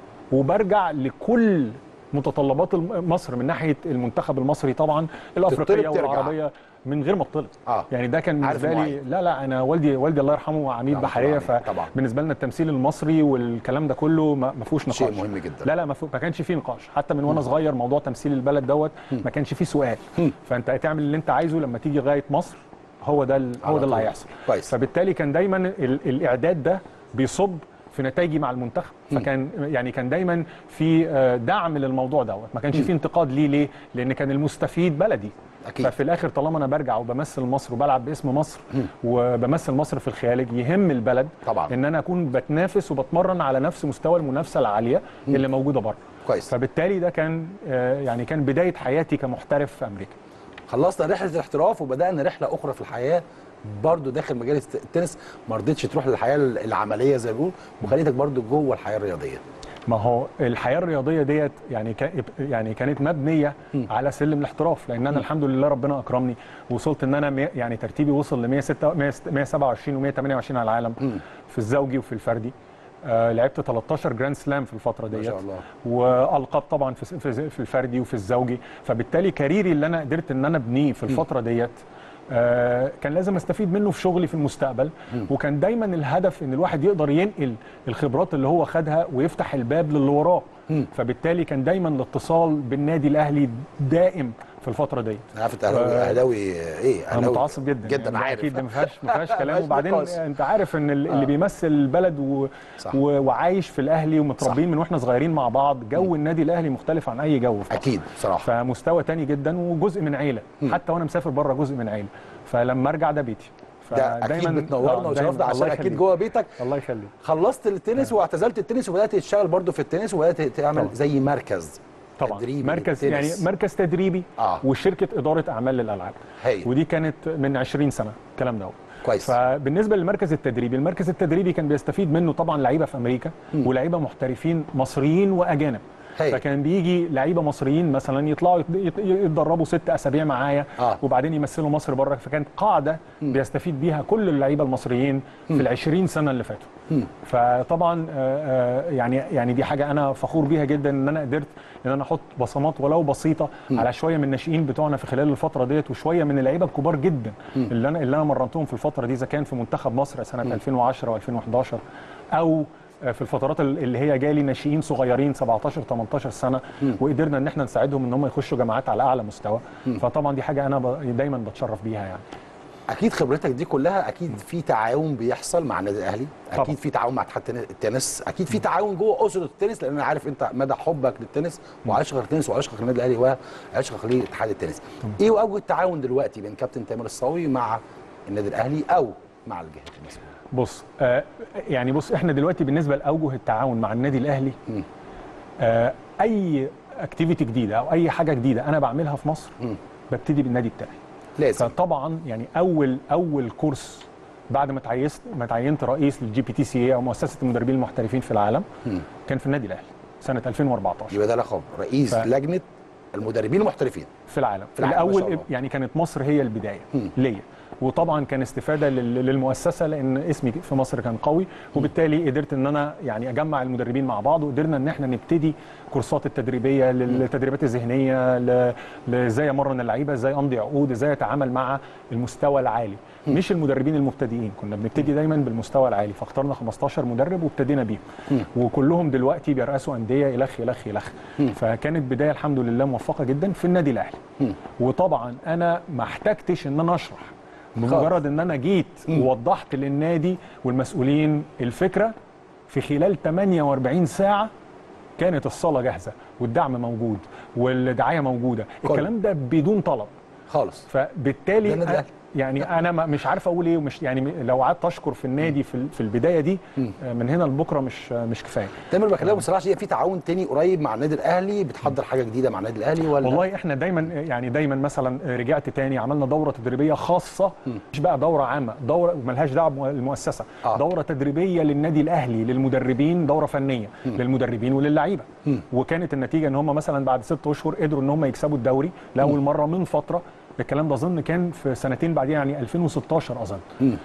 وبرجع لكل متطلبات الم- مصر من ناحيه المنتخب المصري طبعا الافريقيه تطلب ترجع. والعربيه من غير ما اطلب آه. يعني ده كان عارف بالنسبه لي معين. لا لا انا والدي والدي الله يرحمه عميد رحمة بحريه الله عليه. طبعاً. فبالنسبه لنا التمثيل المصري والكلام ده كله ما ما فيهوش نقاش شيء مهم جدا. لا لا ما, فيه- ما كانش فيه نقاش حتى من وانا صغير موضوع تمثيل البلد دوت ما كانش فيه سؤال فانت هتعمل اللي انت عايزه لما تيجي لغايه مصر هو ده ال- على هو ده اللي طول. هيحصل كويس. فبالتالي كان دايما ال الاعداد ده بيصب في نتائجي مع المنتخب فكان يعني كان دايما في آه، دعم للموضوع دوت ما كانش في انتقاد ليه ليه لان كان المستفيد بلدي أكيد. ففي الاخر طالما انا برجع وبمثل مصر وبلعب باسم مصر وبمثل مصر في الخارج يهم البلد طبعاً. ان انا اكون بتنافس وبتمرن على نفس مستوى المنافسه العاليه اللي موجوده بره كويس. فبالتالي ده كان آه، يعني كان بدايه حياتي كمحترف في امريكا خلصنا رحله الاحتراف وبدانا رحله اخرى في الحياه برضو داخل مجال الت- التنس ما رضيتش تروح للحياه العمليه زي ما بيقولوا وخليتك برضو جوه الحياه الرياضيه ما هو الحياه الرياضيه ديت يعني كا- يعني كانت مبنيه على سلم الاحتراف لان انا الحمد لله ربنا اكرمني وصلت ان انا مية- يعني ترتيبي وصل ل 127 و128 على العالم في الزوجي وفي الفردي آه لعبت 13 جراند سلام في الفتره ديت شاء الله. والقاب طبعا في في في الفردي وفي الزوجي فبالتالي كاريري اللي انا قدرت ان انا ابنيه في الفتره ديت آه، كان لازم استفيد منه في شغلي في المستقبل وكان دايما الهدف ان الواحد يقدر ينقل الخبرات اللي هو خدها ويفتح الباب للي وراه فبالتالي كان دايما الاتصال بالنادي الاهلي دائم في الفتره ديت انا عارف انت اهلاوي آه، اهلاوي ايه انا أهلاوي متعصب جدا جدا يعني ده عارف اكيد ده ما فيهاش ما فيهاش كلام مفيهاش وبعدين نقاش. انت عارف ان ال- اللي بيمثل البلد و... صح. و... وعايش في الاهلي ومتربيين من واحنا صغيرين مع بعض جو النادي الاهلي مختلف عن اي جو في مصر. اكيد بصراحه فمستوى تاني جدا وجزء من عيله حتى وانا مسافر بره جزء من عيله فلما ارجع ده بيتي ده اكيد بتنورنا آه، وشرفنا دايماً. عشان الله اكيد يخليك. جوه بيتك الله يخليك خلصت التنس واعتزلت التنس وبدات تشتغل برضو في التنس وبدات تعمل طبعاً. زي مركز طبعا تدريبي مركز يعني للتنس. مركز تدريبي آه. وشركه اداره اعمال للالعاب هايل. ودي كانت من 20 سنه الكلام ده كويس. فبالنسبه للمركز التدريبي المركز التدريبي كان بيستفيد منه طبعا لعيبه في امريكا ولاعيبه محترفين مصريين واجانب هايل. فكان بيجي لعيبه مصريين مثلا يطلعوا يت- يت- يتدربوا ست اسابيع معايا آه. وبعدين يمثلوا مصر بره فكانت قاعده بيستفيد بيها كل اللعيبه المصريين في ال 20 سنه اللي فاتوا فطبعا آه، آه، يعني يعني دي حاجه انا فخور بيها جدا ان انا قدرت ان انا احط بصمات ولو بسيطه على شويه من الناشئين بتوعنا في خلال الفتره ديت وشويه من اللعيبه الكبار جدا اللي انا اللي انا مرنتهم في الفتره دي اذا كان في منتخب مصر سنه 2010 و2011 او آه، في الفترات ال- اللي هي جالي ناشئين صغيرين 17 18 سنه وقدرنا ان احنا نساعدهم ان هم يخشوا جامعات على اعلى مستوى فطبعا دي حاجه انا ب- دايما بتشرف بيها يعني اكيد خبرتك دي كلها اكيد في تعاون بيحصل مع النادي الاهلي طبعا. اكيد في تعاون مع اتحاد التنس- التنس اكيد في تعاون جوه اسره التنس لان انا عارف انت مدى حبك للتنس وعشقك للتنس وعشقك للنادي الاهلي وعشقك لاتحاد التنس ايه اوجه التعاون دلوقتي بين كابتن تامر الصاوي مع النادي الاهلي او مع الجهات المسؤوله بص آه يعني بص احنا دلوقتي بالنسبه لاوجه التعاون مع النادي الاهلي مم. آه اي اكتيفيتي جديده او اي حاجه جديده انا بعملها في مصر مم. ببتدي بالنادي بتاعي لازم فطبعا يعني اول اول كورس بعد ما تعينت ما تعينت رئيس للجي بي تي سي اي او مؤسسه المدربين المحترفين في العالم مم. كان في النادي الاهلي سنه 2014 يبقى ده لقب رئيس ف- لجنه المدربين المحترفين في العالم في العالم، ما شاء الاول الله. يعني كانت مصر هي البدايه مم. ليا وطبعا كان استفاده لل- للمؤسسه لان اسمي في مصر كان قوي وبالتالي قدرت ان انا يعني اجمع المدربين مع بعض وقدرنا ان احنا نبتدي كورسات التدريبيه للتدريبات الذهنيه ل- لازاي امرن اللعيبه ازاي امضي عقود ازاي اتعامل مع المستوى العالي مش المدربين المبتدئين كنا بنبتدي دايما بالمستوى العالي فاخترنا 15 مدرب وابتدينا بيهم وكلهم دلوقتي بيرأسوا انديه الخ الخ الخ فكانت بدايه الحمد لله موفقه جدا في النادي الاهلي وطبعا انا ما احتجتش ان انا اشرح بمجرد ان انا جيت ووضحت للنادي والمسؤولين الفكره في خلال 48 ساعه كانت الصاله جاهزه والدعم موجود والدعايه موجوده كله. الكلام ده بدون طلب خالص فبالتالي ده النادي أنا- الأهلي. يعني انا ما- مش عارف اقول ايه ومش يعني لو قعدت اشكر في النادي في ال- في البدايه دي آه، من هنا لبكره مش آه، مش كفايه تامر بكلمك بصراحه هي في تعاون تاني قريب مع النادي الاهلي بتحضر حاجه جديده مع النادي الاهلي ولا والله احنا دايما يعني دايما مثلا رجعت تاني عملنا دوره تدريبيه خاصه مش بقى دوره عامه دوره ملهاش دعوه بالمؤسسه آه. دوره تدريبيه للنادي الاهلي للمدربين دوره فنيه للمدربين وللعيبه وكانت النتيجه ان هم مثلا بعد ست اشهر قدروا ان هم يكسبوا الدوري لاول مره من فتره الكلام ده اظن كان في سنتين بعدين يعني 2016 اظن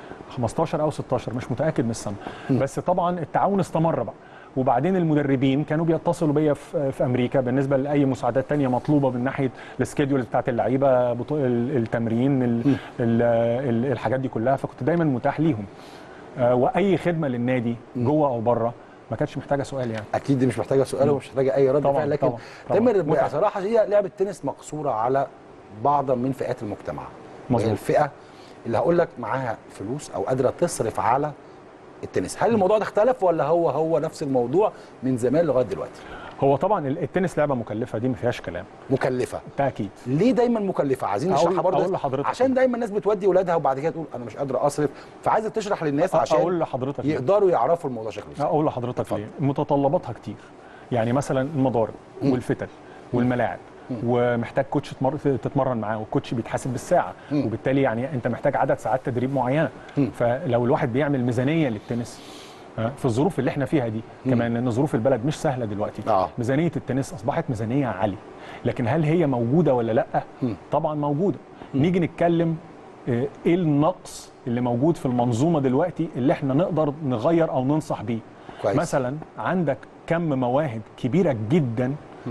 15 او 16 مش متاكد من السنه بس طبعا التعاون استمر بقى وبعدين المدربين كانوا بيتصلوا بيا في, في امريكا بالنسبه لاي مساعدات تانية مطلوبه من ناحيه السكيدول بتاعت اللعيبه بطو- ال- التمرين ال ال ال الحاجات دي كلها فكنت دايما متاح ليهم آه، واي خدمه للنادي جوه او بره ما كانتش محتاجه سؤال يعني اكيد دي مش محتاجه سؤال ومش محتاجه اي رد طبعاً، فعل لكن طبعاً، طبعاً. تامر متعة. بصراحه هي لعبه تنس مقصوره على بعض من فئات المجتمع مظبوط. وهي الفئه اللي هقول لك معاها فلوس او قادره تصرف على التنس هل الموضوع ده اختلف ولا هو هو نفس الموضوع من زمان لغايه دلوقتي هو طبعا ال- التنس لعبه مكلفه دي ما فيهاش كلام مكلفه تاكيد ليه دايما مكلفه عايزين أقول- نشرحها برضه أقول لحضرتك. عشان دايما الناس بتودي ولادها وبعد كده تقول انا مش قادره اصرف فعايزه تشرح للناس عشان اقول لحضرتك ليه. يقدروا يعرفوا الموضوع شكله ازاي اقول لحضرتك اتفضل. ليه متطلباتها كتير يعني مثلا المضارب والفتل والملاعب ومحتاج كوتش تمر- تتمرن معاه والكوتش بيتحاسب بالساعه وبالتالي يعني انت محتاج عدد ساعات تدريب معينه فلو الواحد بيعمل ميزانيه للتنس آه، في الظروف اللي احنا فيها دي كمان ان ظروف البلد مش سهله دلوقتي آه. ميزانيه التنس اصبحت ميزانيه عاليه لكن هل هي موجوده ولا لا طبعا موجوده نيجي نتكلم آه، ايه النقص اللي موجود في المنظومه دلوقتي اللي احنا نقدر نغير او ننصح بيه كويس. مثلا عندك كم مواهب كبيره جدا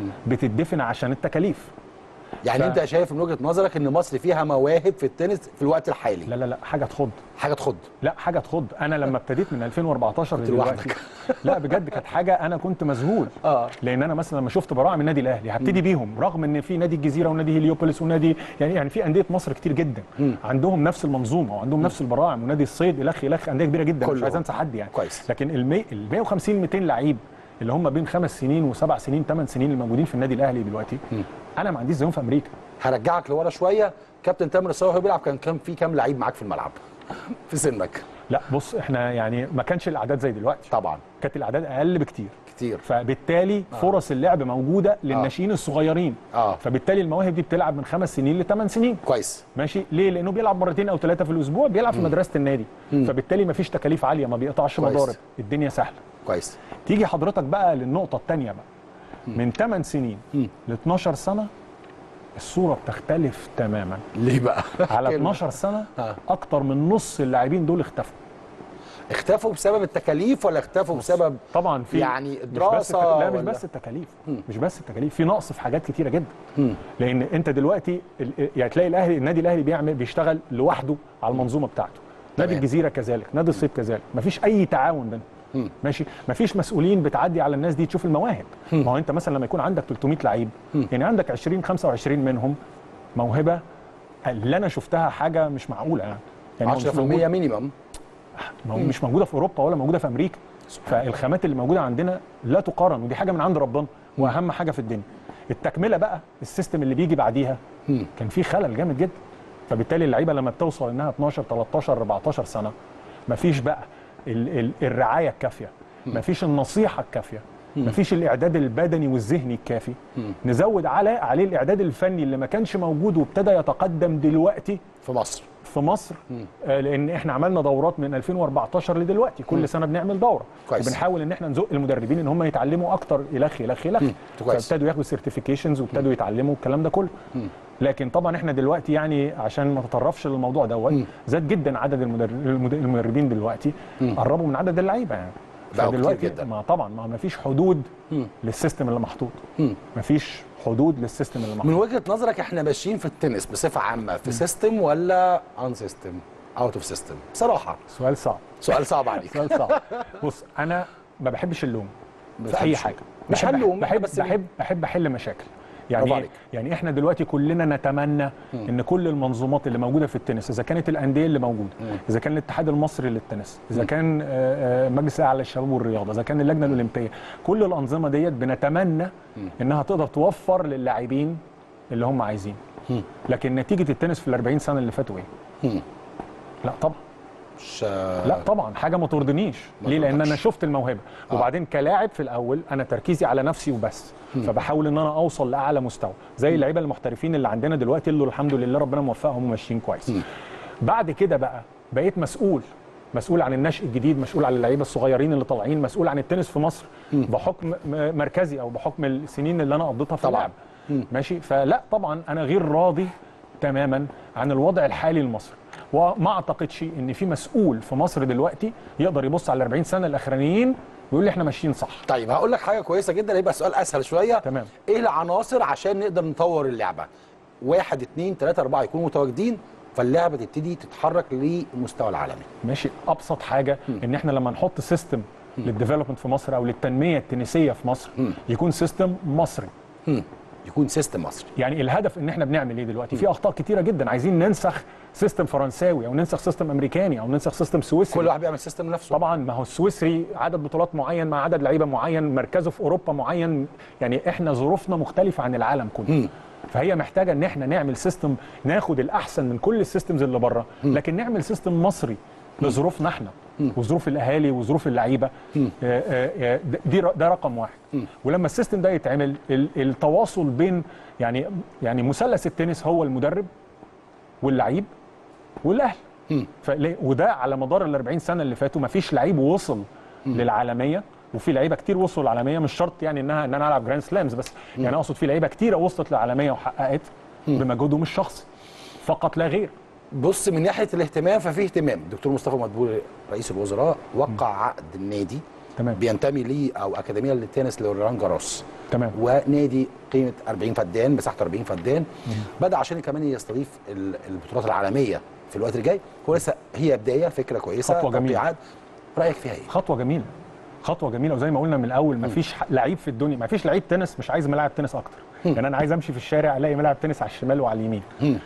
بتدفن عشان التكاليف يعني ف- انت شايف من وجهه نظرك ان مصر فيها مواهب في التنس في الوقت الحالي لا لا لا حاجه تخض حاجه تخض لا حاجه تخض انا لما ابتديت من 2014 دلوقتي لوحدك. لا بجد كانت حاجه انا كنت مذهول اه لان انا مثلا لما شفت براعم النادي الاهلي هبتدي بيهم رغم ان في نادي الجزيره ونادي هليوبوليس ونادي يعني يعني في انديه مصر كتير جدا عندهم نفس المنظومه وعندهم نفس البراعم ونادي الصيد الخ الخ انديه كبيره جدا مش كلهم. عايز انسى حد يعني كويس. لكن ال 100 ال 150 200 لعيب اللي هم بين خمس سنين وسبع سنين ثمان سنين الموجودين في النادي الاهلي دلوقتي انا ما عنديش زيهم في امريكا هرجعك لورا شويه كابتن تامر الصاوي وهو بيلعب كان كان في كام لعيب معاك في الملعب في سنك لا بص احنا يعني ما كانش الاعداد زي دلوقتي طبعا كانت الاعداد اقل بكتير كتير فبالتالي فرص اللعب موجوده للناشئين الصغيرين آه. فبالتالي المواهب دي بتلعب من خمس سنين لثمان سنين كويس ماشي ليه لانه بيلعب مرتين او ثلاثه في الاسبوع بيلعب في مدرسه النادي فبالتالي مفيش تكاليف عاليه ما بيقطعش كويس. مضارب الدنيا سهله كويس تيجي حضرتك بقى للنقطه الثانيه بقى من 8 سنين ل 12 سنه الصوره بتختلف تماما ليه بقى على كلمة. 12 سنه آه. اكتر من نص اللاعبين دول اختفوا اختفوا بسبب التكاليف ولا اختفوا بسبب طبعا في يعني مش بس دراسة التك... لا مش ولا- بس التكاليف مش بس التكاليف في نقص في حاجات كتيره جدا مم. لان انت دلوقتي ال- يعني تلاقي الاهلي النادي الاهلي بيعمل بيشتغل لوحده على المنظومه بتاعته نادي تمام. الجزيره كذلك نادي الصيد كذلك مفيش اي تعاون بينهم مم. ماشي مفيش مسؤولين بتعدي على الناس دي تشوف المواهب ما هو انت مثلا لما يكون عندك 300 لعيب يعني عندك 20 25 منهم موهبه اللي انا شفتها حاجه مش معقوله يعني يعني هو مش 10% موجود- مينيمم ما هو مش موجوده في اوروبا ولا موجوده في امريكا فالخامات اللي موجوده عندنا لا تقارن ودي حاجه من عند ربنا واهم حاجه في الدنيا التكمله بقى السيستم اللي بيجي بعديها مم. كان فيه خلل جامد جدا فبالتالي اللعيبه لما بتوصل انها 12 13 14 سنه مفيش بقى ال ال الرعايه الكافيه مفيش النصيحه الكافيه مفيش الاعداد البدني والذهني الكافي نزود على عليه الاعداد الفني اللي ما كانش موجود وابتدى يتقدم دلوقتي في مصر في مصر آه لان احنا عملنا دورات من 2014 لدلوقتي كل سنه بنعمل دوره كويس. وبنحاول ان احنا نزق المدربين ان هم يتعلموا اكتر الخ الخ الخ كويس. فابتدوا ياخدوا سيرتيفيكيشنز وابتدوا يتعلموا الكلام ده كله لكن طبعا احنا دلوقتي يعني عشان ما نتطرفش للموضوع دوت زاد جدا عدد المدر- المد- المدربين دلوقتي قربوا من عدد اللعيبه يعني بقوا كتير فدلوقتي جدا. ما طبعا ما فيش حدود للسيستم اللي محطوط ما فيش حدود للسيستم اللي محطوط من وجهه نظرك احنا ماشيين في التنس بصفه عامه في سيستم ولا ان سيستم اوت اوف سيستم بصراحه سؤال صعب سؤال صعب عليك سؤال صعب بص انا ما بحبش اللوم في بتحبش اي حاجه مش بحب هنلوم، بحب بس بحب بحب احل مشاكل برافو يعني عليك. يعني احنا دلوقتي كلنا نتمنى ان كل المنظومات اللي موجوده في التنس اذا كانت الانديه اللي موجوده اذا كان الاتحاد المصري للتنس اذا كان آه، آه، مجلس الاعلى للشباب والرياضه اذا كان اللجنه الاولمبيه كل الانظمه ديت بنتمنى انها تقدر توفر للاعبين اللي هم عايزين لكن نتيجه التنس في ال 40 سنه اللي فاتوا ايه مم. لا طبعا مش لا طبعا حاجه ما ترضنيش ما ليه لان ترضكش. انا شفت الموهبه وبعدين كلاعب في الاول انا تركيزي على نفسي وبس فبحاول ان انا اوصل لاعلى مستوى زي اللعيبه المحترفين اللي عندنا دلوقتي اللي الحمد لله ربنا موفقهم وماشيين كويس بعد كده بقى بقيت مسؤول مسؤول عن النشء الجديد مسؤول عن اللعيبه الصغيرين اللي طالعين مسؤول عن التنس في مصر بحكم م- مركزي او بحكم السنين اللي انا قضيتها في طبعاً. اللعب ماشي فلا طبعا انا غير راضي تماما عن الوضع الحالي لمصر وما اعتقدش ان في مسؤول في مصر دلوقتي يقدر يبص على ال 40 سنه الاخرانيين ويقول لي احنا ماشيين صح طيب هقول لك حاجه كويسه جدا هيبقى سؤال اسهل شويه تمام. ايه العناصر عشان نقدر نطور اللعبه واحد اتنين تلاته اربعه يكونوا متواجدين فاللعبه تبتدي تتحرك للمستوى العالمي ماشي ابسط حاجه ان احنا لما نحط سيستم للديفلوبمنت في مصر او للتنميه التنسيه في مصر يكون سيستم مصري هم. يكون سيستم مصري يعني الهدف ان احنا بنعمل ايه دلوقتي في اخطاء كتيره جدا عايزين ننسخ سيستم فرنساوي او ننسخ سيستم امريكاني او ننسخ سيستم سويسري كل واحد بيعمل سيستم لنفسه طبعا ما هو السويسري عدد بطولات معين مع عدد لعيبه معين مركزه في اوروبا معين يعني احنا ظروفنا مختلفه عن العالم كله فهي محتاجه ان احنا نعمل سيستم ناخد الاحسن من كل السيستمز اللي بره لكن نعمل سيستم مصري لظروفنا احنا وظروف الاهالي وظروف اللعيبه آه، آه، آه، دي ده رقم واحد ولما السيستم ده يتعمل ال- التواصل بين يعني يعني مثلث التنس هو المدرب واللعيب والاهل فليه- وده على مدار ال 40 سنه اللي فاتوا ما فيش لعيب وصل للعالميه وفي لعيبه كتير وصلوا للعالميه مش شرط يعني انها ان انا العب جراند سلامز بس يعني اقصد في لعيبه كتيره وصلت للعالميه وحققت بمجهودهم الشخصي فقط لا غير بص من ناحيه الاهتمام ففي اهتمام دكتور مصطفى مدبولي رئيس الوزراء وقع عقد النادي تمام بينتمي ليه او اكاديميه للتنس لوران جاروس تمام ونادي قيمه 40 فدان مساحته 40 فدان بدا عشان كمان يستضيف ال- البطولات العالميه في الوقت الجاي هو لسه هي بدايه فكره كويسه خطوة جميلة. توقيعات. رايك فيها ايه؟ خطوه جميله خطوه جميله وزي ما قلنا من الاول ما فيش لعيب في الدنيا ما فيش لعيب تنس مش عايز ملاعب تنس اكتر يعني انا عايز امشي في الشارع الاقي ملاعب تنس على الشمال وعلى اليمين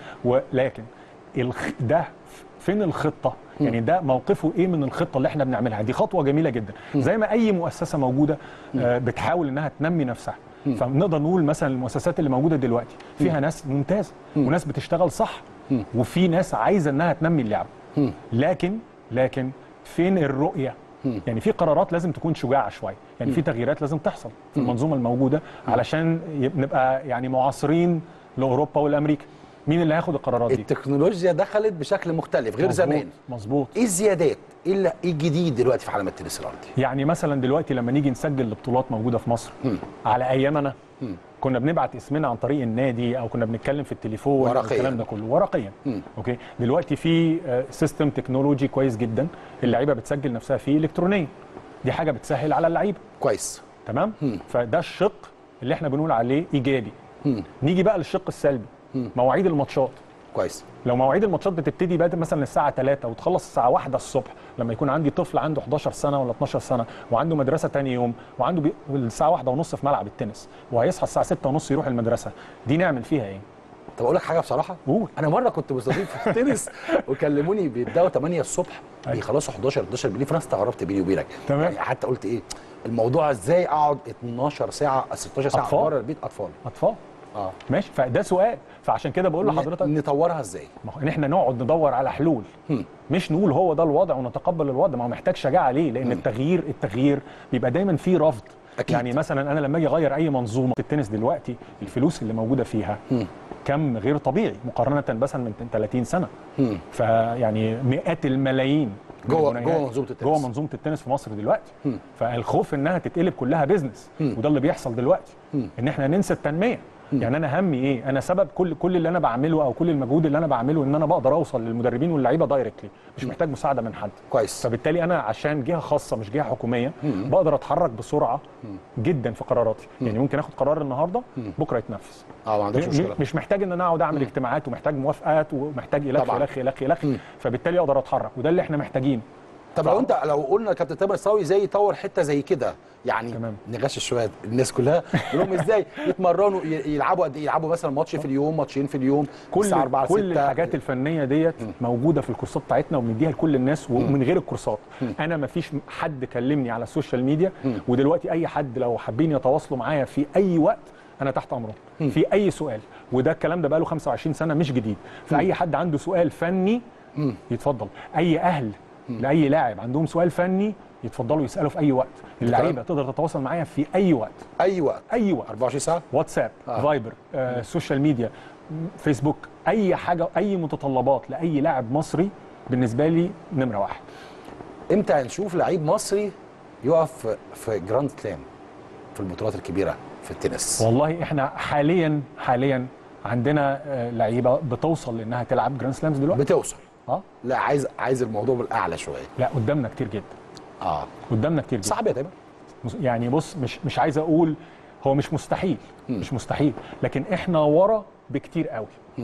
ولكن الخ... ده فين الخطه يعني ده موقفه ايه من الخطه اللي احنا بنعملها دي خطوه جميله جدا زي ما اي مؤسسه موجوده آه، بتحاول انها تنمي نفسها فنقدر نقول مثلا المؤسسات اللي موجوده دلوقتي فيها ناس ممتازه وناس بتشتغل صح وفي ناس عايزه انها تنمي اللعبه لكن لكن فين الرؤيه يعني في قرارات لازم تكون شجاعه شويه يعني في تغييرات لازم تحصل في المنظومه الموجوده علشان يب- نبقى يعني معاصرين لاوروبا والامريكا مين اللي هياخد القرارات دي التكنولوجيا دخلت بشكل مختلف غير مظبوط، زمان مظبوط ايه الزيادات ايه اللي- إيه الجديد دلوقتي في عالم التنس الارضي يعني مثلا دلوقتي لما نيجي نسجل لبطولات موجوده في مصر على ايامنا كنا بنبعت اسمنا عن طريق النادي او كنا بنتكلم في التليفون أو ورقياً. الكلام ده كله ورقيا اوكي دلوقتي في سيستم تكنولوجي كويس جدا اللعيبه بتسجل نفسها فيه الكترونيا دي حاجه بتسهل على اللعيبه كويس تمام فده الشق اللي احنا بنقول عليه ايجابي نيجي بقى للشق السلبي مواعيد الماتشات كويس لو مواعيد الماتشات بتبتدي بقى مثلا الساعه 3 وتخلص الساعه 1 الصبح لما يكون عندي طفل عنده 11 سنه ولا 12 سنه وعنده مدرسه تاني يوم وعنده بي... الساعه 1 ونص في ملعب التنس وهيصحى الساعه 6 ونص يروح المدرسه دي نعمل فيها ايه طب اقول لك حاجه بصراحه قول. انا مره كنت مستضيف في التنس وكلموني بيبداوا 8 الصبح أيوة. بيخلصوا 11 11 بالليل فانا استغربت بيني وبينك تمام. يعني حتى قلت ايه الموضوع ازاي اقعد 12 ساعه 16 ساعه أطفال. بره البيت اطفال اطفال اه ماشي فده سؤال فعشان كده بقول لحضرتك ن- نطورها ازاي ما هو ان احنا نقعد ندور على حلول مش نقول هو ده الوضع ونتقبل الوضع ما هو محتاج شجاعه ليه لان التغيير التغيير بيبقى دايما فيه رفض أكيد. يعني مثلا انا لما اجي اغير اي منظومه في التنس دلوقتي الفلوس اللي موجوده فيها كم غير طبيعي مقارنه مثلا من 30 سنه فيعني مئات الملايين من جوه- الجنيهات جوه منظومة التنس. جوه منظومه التنس في مصر دلوقتي فالخوف انها تتقلب كلها بيزنس وده اللي بيحصل دلوقتي ان احنا ننسى التنميه يعني انا همي ايه انا سبب كل كل اللي انا بعمله او كل المجهود اللي انا بعمله ان انا بقدر اوصل للمدربين واللعيبه دايركتلي مش محتاج مساعده من حد كويس فبالتالي انا عشان جهه خاصه مش جهه حكوميه بقدر اتحرك بسرعه جدا في قراراتي يعني ممكن اخد قرار النهارده بكره يتنفذ اه ما عندكش م- مشكله مش محتاج ان انا اقعد اعمل اجتماعات ومحتاج موافقات ومحتاج الخ طبعاً. الخ الخ الخ فبالتالي اقدر اتحرك وده اللي احنا محتاجينه طب لو انت لو قلنا كابتن تامر صاوي ازاي يطور حته زي كده يعني تمام. نغش شويه الناس كلها نقول لهم ازاي يتمرنوا ي- يلعبوا قد ايه يلعبوا مثلا ماتش في اليوم ماتشين في اليوم كل الساعه 4 كل 6 الحاجات الفنيه ديت موجوده في الكورسات بتاعتنا وبنديها لكل الناس ومن غير الكورسات انا ما فيش حد كلمني على السوشيال ميديا ودلوقتي اي حد لو حابين يتواصلوا معايا في اي وقت انا تحت امرهم في اي سؤال وده الكلام ده بقاله 25 سنه مش جديد فاي حد عنده سؤال فني يتفضل اي اهل لاي لاعب عندهم سؤال فني يتفضلوا يسالوا في اي وقت اللعيبه تقدر تتواصل معايا في اي وقت اي وقت اي وقت 24 ساعه واتساب آه. فايبر آه، سوشيال ميديا فيسبوك اي حاجه اي متطلبات لاي لاعب مصري بالنسبه لي نمره واحد امتى هنشوف لعيب مصري يقف في- في جراند سلام في البطولات الكبيره في التنس والله احنا حاليا حاليا عندنا آه، لعيبه بتوصل لانها تلعب جراند سلامز دلوقتي بتوصل اه لا عايز عايز الموضوع بالاعلى شويه لا قدامنا كتير جدا اه قدامنا كتير جدا صعب يا تامر مس- يعني بص مش مش عايز اقول هو مش مستحيل مش مستحيل لكن احنا ورا بكتير قوي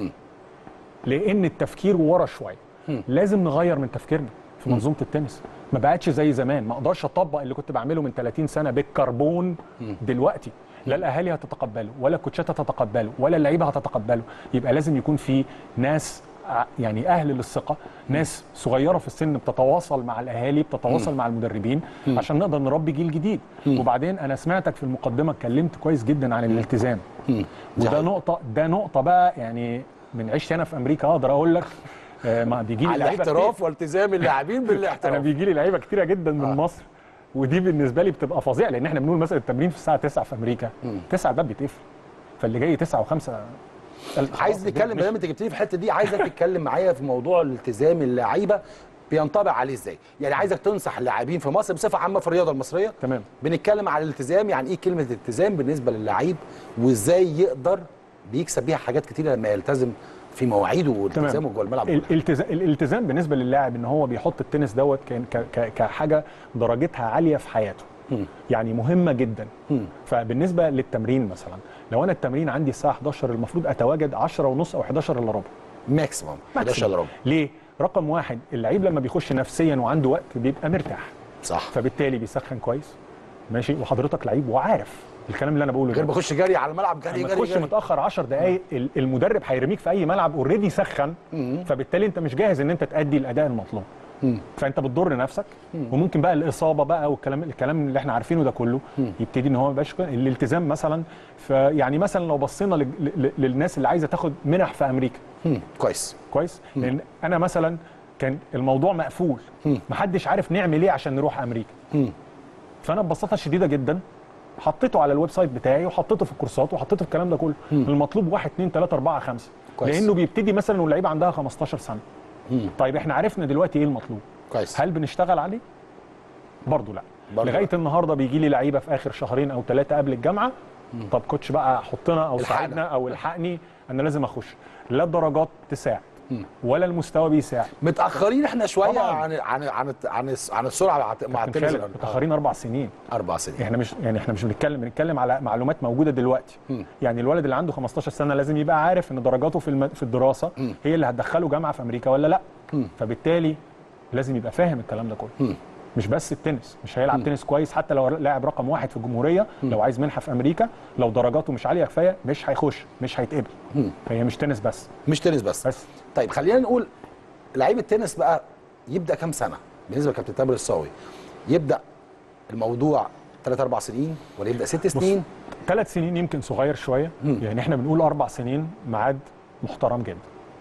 لان التفكير ورا شويه لازم نغير من تفكيرنا في منظومه التنس ما بقتش زي زمان ما اقدرش اطبق اللي كنت بعمله من 30 سنه بالكربون دلوقتي لا الاهالي هتتقبله ولا الكوتشات هتتقبله ولا اللعيبه هتتقبله يبقى لازم يكون في ناس ع- يعني اهل للثقه ناس صغيره في السن بتتواصل مع الاهالي بتتواصل مع المدربين عشان نقدر نربي جيل جديد وبعدين انا سمعتك في المقدمه اتكلمت كويس جدا عن الالتزام وده حقيقة. نقطه ده نقطه بقى يعني من عشت انا في امريكا اقدر اقول لك آه، ما بيجي لي على لعيبه احتراف كتير. والتزام اللاعبين انا بالاحتراف بيجي لي لعيبه كتيره جدا من آه. مصر ودي بالنسبه لي بتبقى فظيعه لان احنا بنقول مثلا التمرين في الساعه 9 في امريكا 9 الباب بيتقفل فاللي جاي 9 و5 عايز نتكلم ما دام انت جبتني في الحته دي عايزك تتكلم معايا في موضوع الالتزام اللعيبه بينطبق عليه ازاي يعني عايزك تنصح اللاعبين في مصر بصفه عامه في الرياضه المصريه تمام بنتكلم على الالتزام يعني ايه كلمه الالتزام بالنسبه للعيب وازاي يقدر بيكسب بيها حاجات كتيره لما يلتزم في مواعيده والتزامه جوه الملعب الالتزام الالتزام بالنسبه للاعب ان هو بيحط التنس دوت كان ك- ك- كحاجه درجتها عاليه في حياته يعني مهمه جدا فبالنسبه للتمرين مثلا لو انا التمرين عندي الساعه 11 المفروض اتواجد 10 ونص او 11 الا ربع ماكسيموم 11 الا ربع ليه رقم واحد اللعيب لما بيخش نفسيا وعنده وقت بيبقى مرتاح صح فبالتالي بيسخن كويس ماشي وحضرتك لعيب وعارف الكلام اللي انا بقوله غير ده. بخش جري على الملعب جري لما جري, تخش جري. متاخر 10 دقائق ال- المدرب هيرميك في اي ملعب اوريدي سخن فبالتالي انت مش جاهز ان انت تادي الاداء المطلوب فانت بتضر نفسك وممكن بقى الاصابه بقى والكلام الكلام اللي احنا عارفينه ده كله يبتدي ان هو ما يبقاش كده. الالتزام مثلا فيعني مثلا لو بصينا لل- لل- للناس اللي عايزه تاخد منح في امريكا مم. كويس كويس لان انا مثلا كان الموضوع مقفول محدش عارف نعمل ايه عشان نروح امريكا فانا ببساطه شديده جدا حطيته على الويب سايت بتاعي وحطيته في الكورسات وحطيته في الكلام ده كله المطلوب 1 2 3 4 5 كويس. لانه بيبتدي مثلا واللعيبه عندها 15 سنه مم. طيب احنا عرفنا دلوقتي ايه المطلوب كويس هل بنشتغل عليه برضه لا برضه لغايه لا. النهارده بيجي لي لعيبه في اخر شهرين او ثلاثه قبل الجامعه طب كوتش بقى حطنا او الحقنا. ساعدنا او الحقني انا لازم اخش لا الدرجات تساعد ولا المستوى بيساعد متاخرين احنا شويه طبعاً. عن عن عن عن, عن السرعه مع مع كابتن التنس خالد، الأرضي. متاخرين اربع سنين اربع سنين احنا مش يعني احنا مش بنتكلم بنتكلم على معلومات موجوده دلوقتي مم. يعني الولد اللي عنده 15 سنه لازم يبقى عارف ان درجاته في الم... في الدراسه مم. هي اللي هتدخله جامعه في امريكا ولا لا مم. فبالتالي لازم يبقى فاهم الكلام ده كله مم. مش بس التنس مش هيلعب تنس كويس حتى لو لاعب رقم واحد في الجمهوريه لو عايز منحه في امريكا لو درجاته مش عاليه كفايه مش هيخش مش هيتقبل مم. فهي مش تنس بس مش تنس بس بس طيب خلينا نقول لعيب التنس بقى يبدا كام سنه بالنسبه لكابتن تامر الصاوي يبدا الموضوع 3 4 سنين ولا يبدا 6 سنين ثلاث سنين يمكن صغير شويه مم. يعني احنا بنقول اربع سنين ميعاد محترم جدا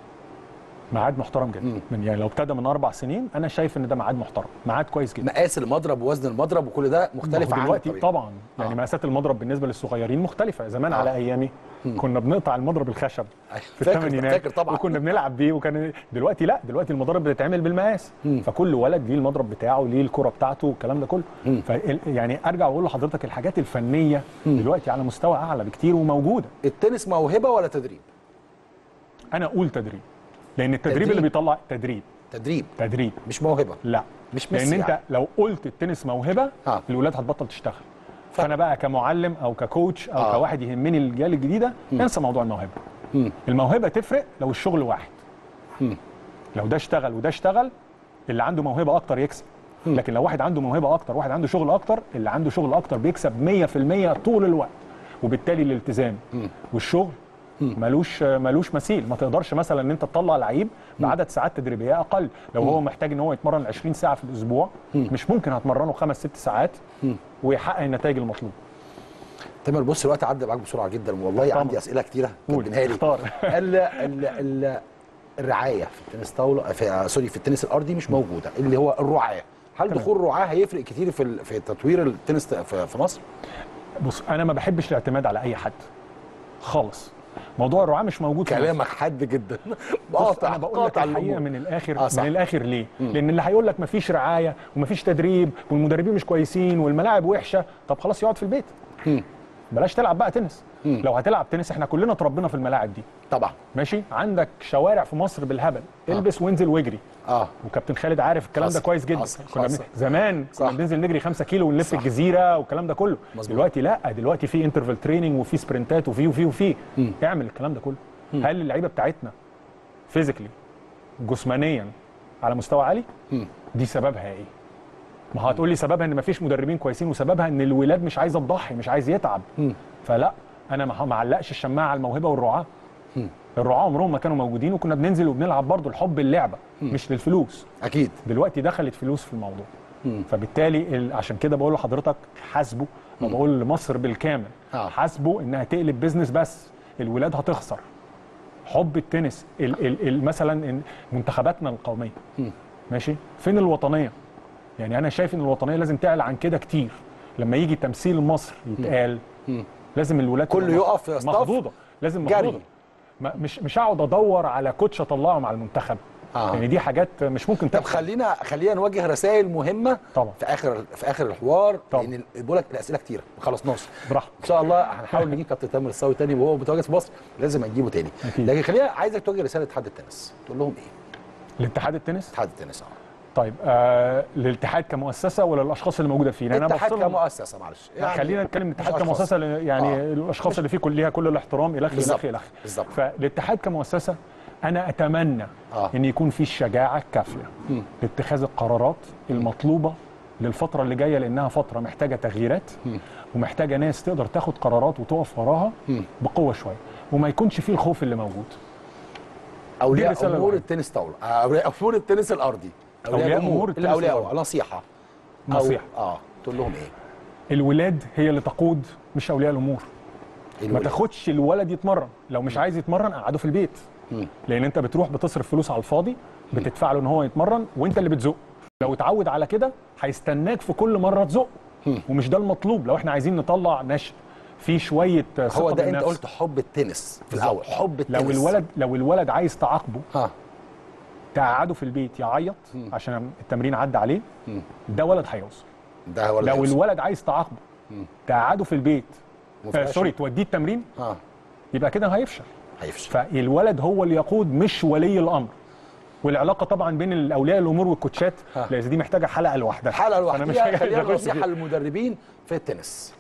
ميعاد محترم جدا مم. من يعني لو ابتدى من اربع سنين انا شايف ان ده ميعاد محترم ميعاد كويس جدا مقاس المضرب ووزن المضرب وكل ده مختلف ما هو عن دلوقتي الطبيعي. طبعا يعني آه. مقاسات المضرب بالنسبه للصغيرين مختلفه زمان آه. على ايامي كنا بنقطع المضرب الخشب أيوة. في فاكر- الثمانينات فاكر طبعا. وكنا بنلعب بيه وكان دلوقتي لا دلوقتي المضارب بتتعمل بالمقاس مم. فكل ولد ليه المضرب بتاعه ليه الكره بتاعته والكلام ده كله مم. ف يعني ارجع واقول لحضرتك الحاجات الفنيه دلوقتي على مستوى اعلى بكتير وموجوده التنس موهبه ولا تدريب انا اقول تدريب لان التدريب تدريب. اللي بيطلع تدريب تدريب تدريب مش موهبه لا مش لان ميسي انت يعني. لو قلت التنس موهبه آه. الولاد هتبطل تشتغل فانا بقى كمعلم او ككوتش او آه. آه. كواحد يهمني الجيال الجديده انسى موضوع الموهبه مم. الموهبه تفرق لو الشغل واحد مم. لو ده اشتغل وده اشتغل اللي عنده موهبه اكتر يكسب لكن لو واحد عنده موهبه اكتر واحد عنده شغل اكتر اللي عنده شغل اكتر بيكسب 100% طول الوقت وبالتالي الالتزام والشغل ملوش ملوش مثيل ما تقدرش مثلا ان انت تطلع لعيب بعدد ساعات تدريبيه اقل لو هو محتاج ان هو يتمرن 20 ساعه في الاسبوع مش ممكن هتمرنه خمس ست ساعات ويحقق النتائج المطلوبه تامر بص الوقت عدى معاك بسرعه جدا والله طبعا. عندي اسئله كتيره قول، كاتبينها لي اختار. ال ال ال الرعايه في التنس طاوله في آه، سوري في التنس الارضي مش موجوده اللي هو الرعاه هل تمام. دخول الرعاه هيفرق كتير في ال- في تطوير التنس في في مصر؟ بص انا ما بحبش الاعتماد على اي حد خالص موضوع الرعاه مش موجود في مصر. كلامك حاد جدا بص قاطع انا بقول لك قاطع الحقيقه الأمور. من الاخر آه، صح. من الاخر ليه؟ لان اللي هيقول لك مفيش رعايه ومفيش تدريب والمدربين مش كويسين والملاعب وحشه طب خلاص يقعد في البيت مم. بلاش تلعب بقى تنس مم. لو هتلعب تنس احنا كلنا اتربينا في الملاعب دي طبعا ماشي عندك شوارع في مصر بالهبل البس وانزل واجري اه وكابتن خالد عارف الكلام ده حصل، كويس جدا حصل، كنا حصل. بن... زمان كنا صح. بننزل نجري 5 كيلو ونلف صح. الجزيره والكلام ده كله مظبوط. دلوقتي لا دلوقتي في انترفال تريننج وفي سبرنتات وفي وفي وفي اعمل الكلام ده كله هل اللعيبه بتاعتنا فيزيكلي جسمانيا على مستوى عالي مم. دي سببها ايه ما هو هتقول لي سببها ان مفيش مدربين كويسين وسببها ان الولاد مش عايزه تضحي مش عايز يتعب مم. فلا انا ما ما علقش الشماعه على الموهبه والرعاه مم. الرعاه عمرهم ما كانوا موجودين وكنا بننزل وبنلعب برضه الحب اللعبه مش للفلوس اكيد دلوقتي دخلت فلوس في الموضوع مم. فبالتالي ال- عشان كده بقول لحضرتك حاسبوا وبقول لمصر بالكامل آه. حاسبوا انها تقلب بيزنس بس الولاد هتخسر حب التنس ال ال ال مثلا إن- منتخباتنا القوميه مم. ماشي فين الوطنيه يعني انا شايف ان الوطنيه لازم تعلى عن كده كتير لما يجي تمثيل مصر يتقال مم. لازم الولاد كله تبقى يقف في صف مخضوضه لازم جري. مخضوضه ما- مش مش هقعد ادور على كوتش اطلعه مع المنتخب آه. يعني دي حاجات مش ممكن طب تحصل خلينا خلينا نوجه رسائل مهمه طبعا. في اخر في اخر الحوار طبعا. لان بقول لك الاسئله كتيره ما خلصناش براحتك ان شاء الله هنحاول نجيب كابتن تامر الصاوي تاني وهو متواجد في مصر لازم نجيبه تاني أكيد. لكن خلينا عايزك توجه رساله اتحاد التنس تقول لهم ايه الاتحاد التنس اتحاد التنس اه طيب آه الاتحاد كمؤسسه ولا الاشخاص اللي موجوده فيه لأن أنا الاتحاد ببص لهم- كمؤسسه معلش يعني خلينا نتكلم مش الاتحاد أشخاص. كمؤسسه لأن يعني آه. آه. الاشخاص اللي فيه كل ليها كل الاحترام الى اخره الى بالظبط. اخره الى اخره بالظبط. فالاتحاد كمؤسسه انا اتمنى آه. ان يكون في الشجاعه الكافيه مم. لاتخاذ القرارات المطلوبه للفتره اللي جايه لانها فتره محتاجه تغييرات مم. ومحتاجه ناس تقدر تاخد قرارات وتقف وراها مم. بقوه شويه وما يكونش فيه الخوف اللي موجود اولياء الرسالة امور الوحيدة. التنس طاوله آه، اولياء امور التنس الارضي أولياء أمور التنس الاولياء الأرضي. نصيحه أو- نصيحة. اه تقول لهم ايه الولاد هي اللي تقود مش اولياء الامور ما الولاد. تاخدش الولد يتمرن لو مش عايز يتمرن قعده في البيت مم. لان انت بتروح بتصرف فلوس على الفاضي بتدفع له ان هو يتمرن وانت اللي بتزق لو اتعود على كده هيستناك في كل مره تزق مم. ومش ده المطلوب لو احنا عايزين نطلع نشء في شويه هو ثقه ده انت بالنفس. قلت حب التنس في بالظبط. الاول حب التنس لو الولد لو الولد عايز تعاقبه ها تقعده في البيت يعيط عشان التمرين عدى عليه مم. ده ولد هيوصل ده هو اللي لو هيوصل. الولد عايز تعاقبه مم. تقعده في البيت وما آه فيهاش- سوري توديه التمرين ها يبقى كده هيفشل هيفشل فالولد هو اللي يقود مش ولي الامر والعلاقه طبعا بين الاولياء الامور والكوتشات ها. لان دي محتاجه حلقه لوحدها حلقه فأنا مش لوحدها خلينا هخش نصيحه فيها. للمدربين في التنس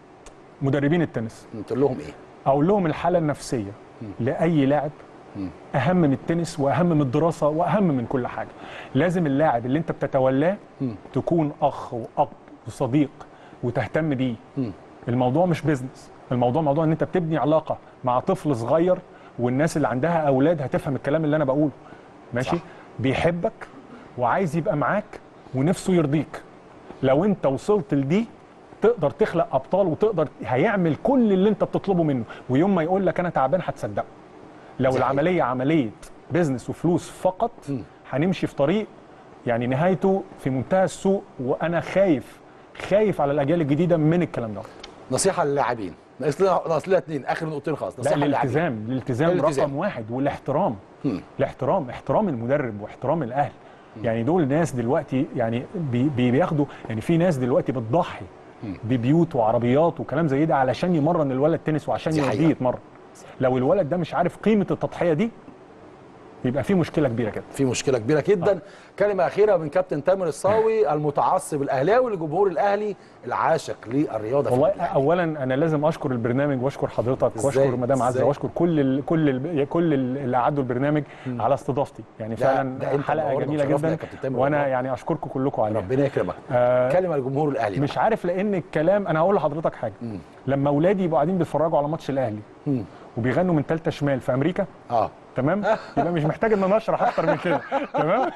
مدربين التنس تقول لهم ايه؟ اقول لهم الحاله النفسيه لاي لاعب مم. اهم من التنس واهم من الدراسه واهم من كل حاجه لازم اللاعب اللي انت بتتولاه مم. تكون اخ واب وصديق وتهتم بيه مم. الموضوع مش بيزنس الموضوع موضوع ان انت بتبني علاقه مع طفل صغير والناس اللي عندها اولاد هتفهم الكلام اللي انا بقوله ماشي صح. بيحبك وعايز يبقى معاك ونفسه يرضيك لو انت وصلت لدي تقدر تخلق ابطال وتقدر هيعمل كل اللي انت بتطلبه منه ويوم ما يقول لك انا تعبان هتصدقه لو دي حقيقة. العمليه عمليه بزنس وفلوس فقط مم. هنمشي في طريق يعني نهايته في منتهى السوء وانا خايف خايف على الاجيال الجديده من الكلام ده نصيحه للاعبين ناقص لنا ناقص لنا اثنين اخر نقطتين خلاص لا نصيحه للاعبين الالتزام الالتزام الالتزام. رقم واحد والاحترام مم. الاحترام احترام المدرب واحترام الاهل يعني دول ناس دلوقتي يعني بي بي- بياخدوا يعني في ناس دلوقتي بتضحي ببيوت وعربيات وكلام زي ده علشان يمرن الولد تنس وعشان دي يوديه حقيقة. يتمرن لو الولد ده مش عارف قيمه التضحيه دي يبقى في مشكله كبيره كده في مشكله كبيره جدا آه. كلمه اخيره من كابتن تامر الصاوي المتعصب الاهلاوي لجمهور الاهلي العاشق للرياضه والله في الأهلي. اولا انا لازم اشكر البرنامج واشكر حضرتك إزاي؟ واشكر مدام عزه إزاي؟ واشكر كل ال كل ال كل ال- اللي اعدوا البرنامج على استضافتي يعني ده- فعلا ده أنت حلقه منورنا جميله وشرفنا يا جدا كابتن تامر وانا والله. يعني اشكركم كلكم عليها ربنا يكرمك آه، كلمه لجمهور الاهلي مش عارف لان الكلام انا هقول لحضرتك حاجه مم. لما اولادي يبقوا قاعدين بيتفرجوا على ماتش الاهلي مم. وبيغنوا من ثالثه شمال في امريكا اه تمام يبقى مش محتاج ان انا اشرح اكتر من كده تمام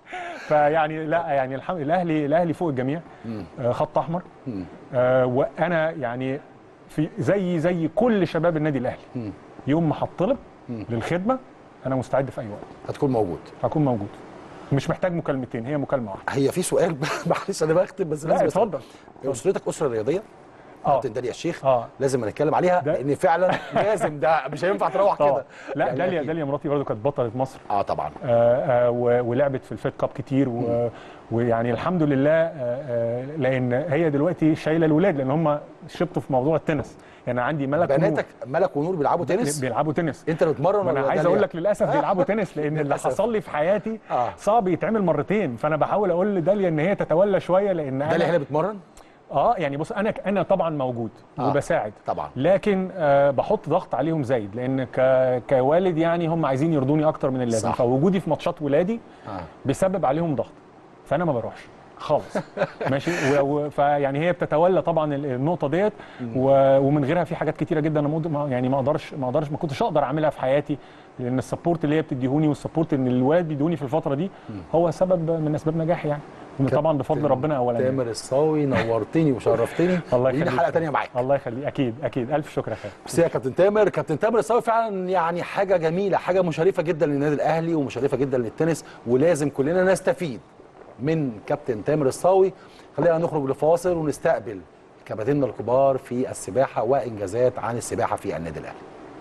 فيعني لا يعني الحمد الاهلي الاهلي فوق الجميع مم. آه، خط احمر مم. آه، وانا يعني في زي زي كل شباب النادي الاهلي مم. يوم ما هطلب مم. للخدمه انا مستعد في اي وقت هتكون موجود هكون موجود مش محتاج مكالمتين هي مكالمه واحده هي في سؤال معلش انا بختم بس لا لازم أسأل. اتفضل اسرتك اسره رياضيه اه كابتن داليا الشيخ اه لازم نتكلم عليها ده- لان فعلا لازم ده مش هينفع تروح طبعا كده لا يعني داليا أكيد. داليا مراتي برضو كانت بطله مصر اه طبعا آه، آه، و- ولعبت في الفيد كاب كتير و- ويعني الحمد لله آه، آه، لان هي دلوقتي شايله الولاد لان هم شبطوا في موضوع التنس يعني عندي ملك بناتك ملك ونور بيلعبوا ونور تنس بيلعبوا تنس انت اللي بتمرن ما انا ولا عايز داليا؟ اقول لك للاسف بيلعبوا تنس لان اللي للأسف. حصل لي في حياتي آه. صعب يتعمل مرتين فانا بحاول اقول لداليا ان هي تتولى شويه لان داليا انا هنا بتمرن اه يعني بص انا انا طبعا موجود آه. وبساعد طبعا لكن آه بحط ضغط عليهم زايد لان ك... كوالد يعني هم عايزين يرضوني اكتر من اللازم صح. فوجودي في ماتشات ولادي اه بيسبب عليهم ضغط فانا ما بروحش خالص ماشي و... و... فيعني هي بتتولى طبعا ال- النقطه ديت و... ومن غيرها في حاجات كتيره جدا انا مد... ما- يعني ما اقدرش ما اقدرش ما كنتش اقدر اعملها في حياتي لان السبورت اللي هي بتديهوني والسبورت ان الولاد بيدوني في الفتره دي هو سبب من اسباب نجاحي يعني طبعا بفضل ربنا اولا يعني. تامر الصاوي نورتني وشرفتني الله ولينا يخليك حلقه ثانيه معاك الله يخليك اكيد اكيد الف شكر يا خالد بس يا كابتن تامر كابتن تامر الصاوي فعلا يعني حاجه جميله حاجه مشرفه جدا للنادي الاهلي ومشرفه جدا للتنس ولازم كلنا نستفيد من كابتن تامر الصاوي خلينا نخرج لفاصل ونستقبل كباتننا الكبار في السباحه وانجازات عن السباحه في النادي الاهلي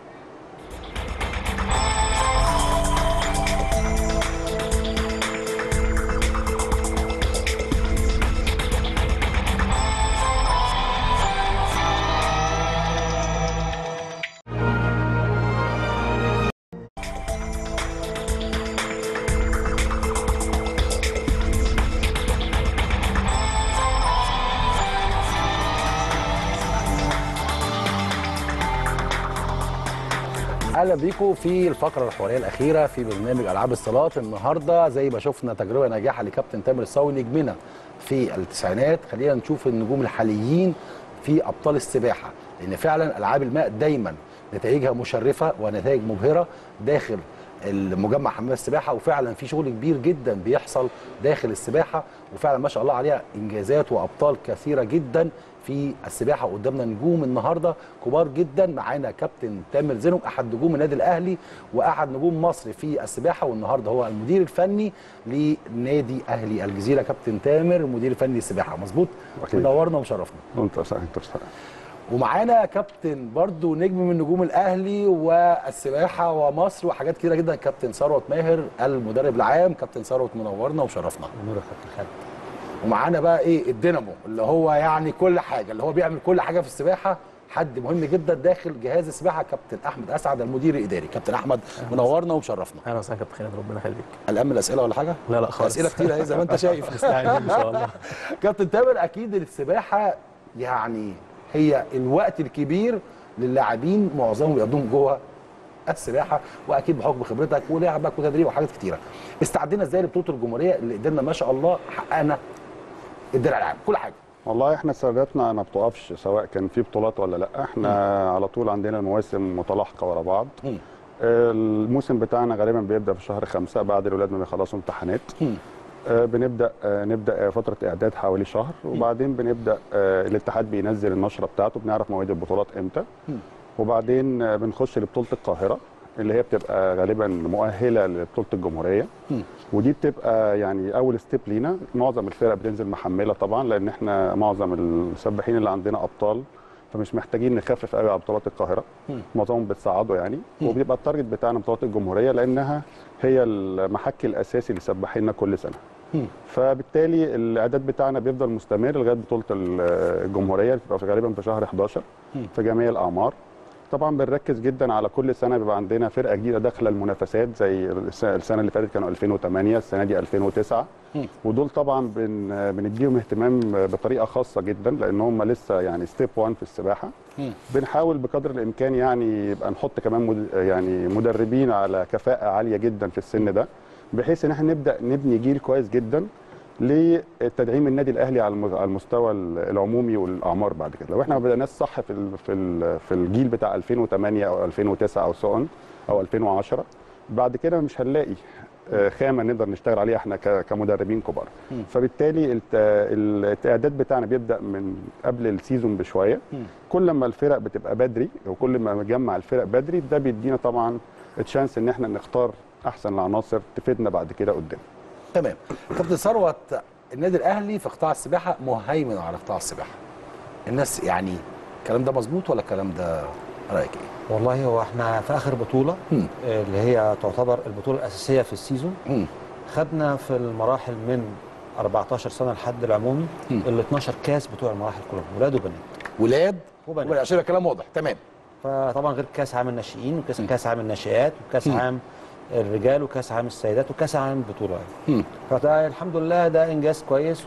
اهلا بيكم في الفقره الحواريه الاخيره في برنامج العاب الصالات النهارده زي ما شفنا تجربه ناجحه لكابتن تامر الصاوي نجمنا في التسعينات خلينا نشوف النجوم الحاليين في ابطال السباحه لان فعلا العاب الماء دايما نتائجها مشرفه ونتائج مبهره داخل المجمع حمام السباحه وفعلا في شغل كبير جدا بيحصل داخل السباحه وفعلا ما شاء الله عليها انجازات وابطال كثيره جدا في السباحه قدامنا نجوم النهارده كبار جدا معانا كابتن تامر زينهم احد نجوم النادي الاهلي واحد نجوم مصر في السباحه والنهارده هو المدير الفني لنادي اهلي الجزيره كابتن تامر مدير فني السباحه مظبوط أكيد. منورنا ومشرفنا وانت صحيح انت صحيح ومعانا كابتن برضو نجم من نجوم الاهلي والسباحه ومصر وحاجات كتيره جدا كابتن ثروت ماهر المدرب العام كابتن ثروت منورنا ومشرفنا نور يا كابتن خالد ومعانا بقى ايه الدينامو اللي هو يعني كل حاجه اللي هو بيعمل كل حاجه في السباحه حد مهم جدا داخل جهاز السباحه كابتن احمد اسعد المدير الاداري كابتن احمد منورنا ومشرفنا اهلا وسهلا كابتن خالد ربنا يخليك قلقان من الاسئله ولا حاجه لا لا خالص اسئله كتير اهي زي ما انت شايف مستعدين ان شاء الله كابتن تامر اكيد السباحه يعني هي الوقت الكبير للاعبين معظمهم بيقضوهم جوه السباحه واكيد بحكم خبرتك ولعبك وتدريب وحاجات كتيره استعدينا ازاي لبطوله الجمهوريه اللي قدرنا ما شاء الله حققنا الدرع العام كل حاجه والله احنا سردتنا ما بتقفش سواء كان في بطولات ولا لا احنا على طول عندنا مواسم متلاحقه ورا بعض مم. الموسم بتاعنا غالبا بيبدا في شهر خمسة بعد الولاد ما بيخلصوا امتحانات مم. آه، بنبدا آه، نبدا آه، فتره اعداد حوالي شهر وبعدين بنبدا آه، الاتحاد بينزل النشره بتاعته بنعرف مواعيد البطولات امتى مم. وبعدين آه، بنخش لبطوله القاهره اللي هي بتبقى غالبا مؤهله لبطوله الجمهوريه مم. ودي بتبقى يعني اول ستيب لينا معظم الفرق بتنزل محمله طبعا لان احنا معظم السباحين اللي عندنا ابطال فمش محتاجين نخفف قوي على بطولات القاهره مم. معظمهم بتصعدوا يعني مم. وبيبقى التارجت بتاعنا بطولات الجمهوريه لانها هي المحك الاساسي لسباحيننا كل سنه مم. فبالتالي الاعداد بتاعنا بيفضل مستمر لغايه بطوله الجمهوريه اللي بتبقى في غالبا في شهر 11 مم. في جميع الاعمار طبعا بنركز جدا على كل سنه بيبقى عندنا فرقه جديده داخله المنافسات زي الس- السنه اللي فاتت كانوا 2008 السنه دي 2009 مم. ودول طبعا بن بنديهم اهتمام بطريقه خاصه جدا لان هم لسه يعني ستيب 1 في السباحه مم. بنحاول بقدر الامكان يعني يبقى نحط كمان مد... يعني مدربين على كفاءه عاليه جدا في السن ده بحيث ان احنا نبدا نبني جيل كويس جدا لتدعيم النادي الاهلي على الم- على المستوى العمومي والاعمار بعد كده لو احنا ما بدأناش صح في ال- في ال- في الجيل بتاع 2008 او 2009 او سو او 2010 بعد كده مش هنلاقي آه، خامه نقدر نشتغل عليها احنا ك- كمدربين كبار مم. فبالتالي الت- الاعداد بتاعنا بيبدا من قبل السيزون بشويه مم. كل ما الفرق بتبقى بدري وكل ما نجمع الفرق بدري ده بيدينا طبعا تشانس ان احنا نختار احسن العناصر تفيدنا بعد كده قدام تمام كابتن ثروت النادي الاهلي في قطاع السباحه مهيمن على قطاع السباحه الناس يعني الكلام ده مظبوط ولا الكلام ده رايك ايه والله هو احنا في اخر بطوله مم. آه، اللي هي تعتبر البطوله الاساسيه في السيزون مم. خدنا في المراحل من 14 سنه لحد العمومي مم. ال 12 كاس بتوع المراحل كلهم ولاد وبنات ولاد وبنات وبنات عشان يبقى الكلام واضح تمام فطبعا غير كاس عام الناشئين وكاس مم. كاس عام الناشئات وكاس مم. عام الرجال وكاس عام السيدات وكاس عام البطوله يعني. مم. فده الحمد لله ده انجاز كويس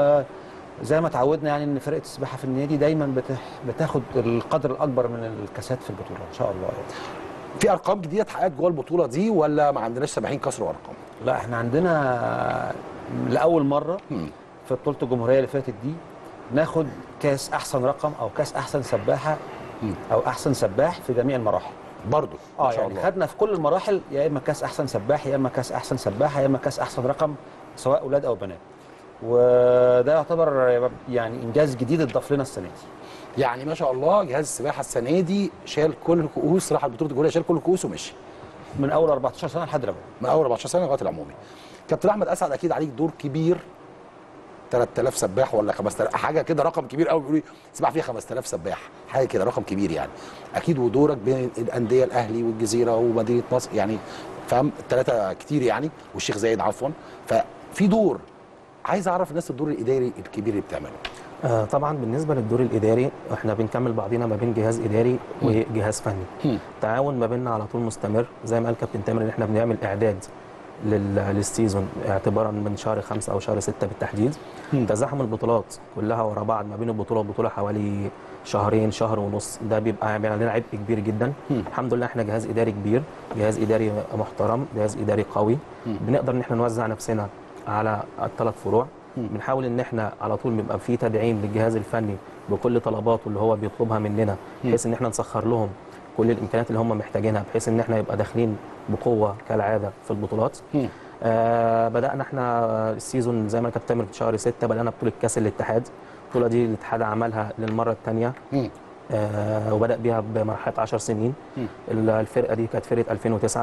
وزي ما تعودنا يعني ان فرقه السباحه في النادي دايما بتح... بتاخد القدر الاكبر من الكاسات في البطوله ان شاء الله يعني. في ارقام جديده اتحققت جوه البطوله دي ولا ما عندناش سباحين كسروا ارقام لا احنا عندنا لاول مره مم. في بطوله الجمهوريه اللي فاتت دي ناخد كاس احسن رقم او كاس احسن سباحه مم. او احسن سباح في جميع المراحل برضه اه ما شاء يعني الله خدنا في كل المراحل يا اما كاس احسن سباح يا اما كاس احسن سباحه يا اما كاس احسن رقم سواء اولاد او بنات وده يعتبر يعني انجاز جديد اتضاف لنا السنه دي يعني ما شاء الله جهاز السباحه السنه دي شال كل الكؤوس راح البطوله الجمهوريه شال كل الكؤوس ومشي من اول 14 سنه لحد العموم من اول 14 سنه لغايه العمومي كابتن احمد اسعد اكيد عليك دور كبير 3000 سباح ولا 5000 حاجه كده رقم كبير قوي بيقولوا لي سباح فيها 5000 سباح حاجه كده رقم كبير يعني اكيد ودورك بين الانديه الاهلي والجزيره ومدينه نصر يعني فاهم الثلاثه كتير يعني والشيخ زايد عفوا ففي دور عايز اعرف الناس الدور الاداري الكبير اللي بتعمله آه، طبعا بالنسبه للدور الاداري احنا بنكمل بعضينا ما بين جهاز اداري وجهاز فني مم. التعاون ما بيننا على طول مستمر زي ما قال كابتن تامر ان احنا بنعمل اعداد لل- للسيزون اعتبارا من شهر خمسة او شهر ستة بالتحديد مم. تزاحم البطولات كلها ورا بعض ما بين البطوله وبطوله حوالي شهرين شهر ونص ده بيبقى عامل علينا عبء كبير جدا مم. الحمد لله احنا جهاز اداري كبير جهاز اداري محترم جهاز اداري قوي مم. بنقدر ان احنا نوزع نفسنا على الثلاث فروع مم. بنحاول ان احنا على طول بيبقى في تدعيم للجهاز الفني بكل طلباته اللي هو بيطلبها مننا بحيث ان احنا نسخر لهم كل الامكانيات اللي هم محتاجينها بحيث ان احنا يبقى داخلين بقوه كالعاده في البطولات مم. آه بدانا احنا السيزون زي ما كابتن تامر في شهر 6 بدانا بطوله كاس الاتحاد البطوله دي الاتحاد عملها للمره الثانيه مم. آه وبدا بيها بمرحله 10 سنين مم. الفرقه دي كانت فرقه 2009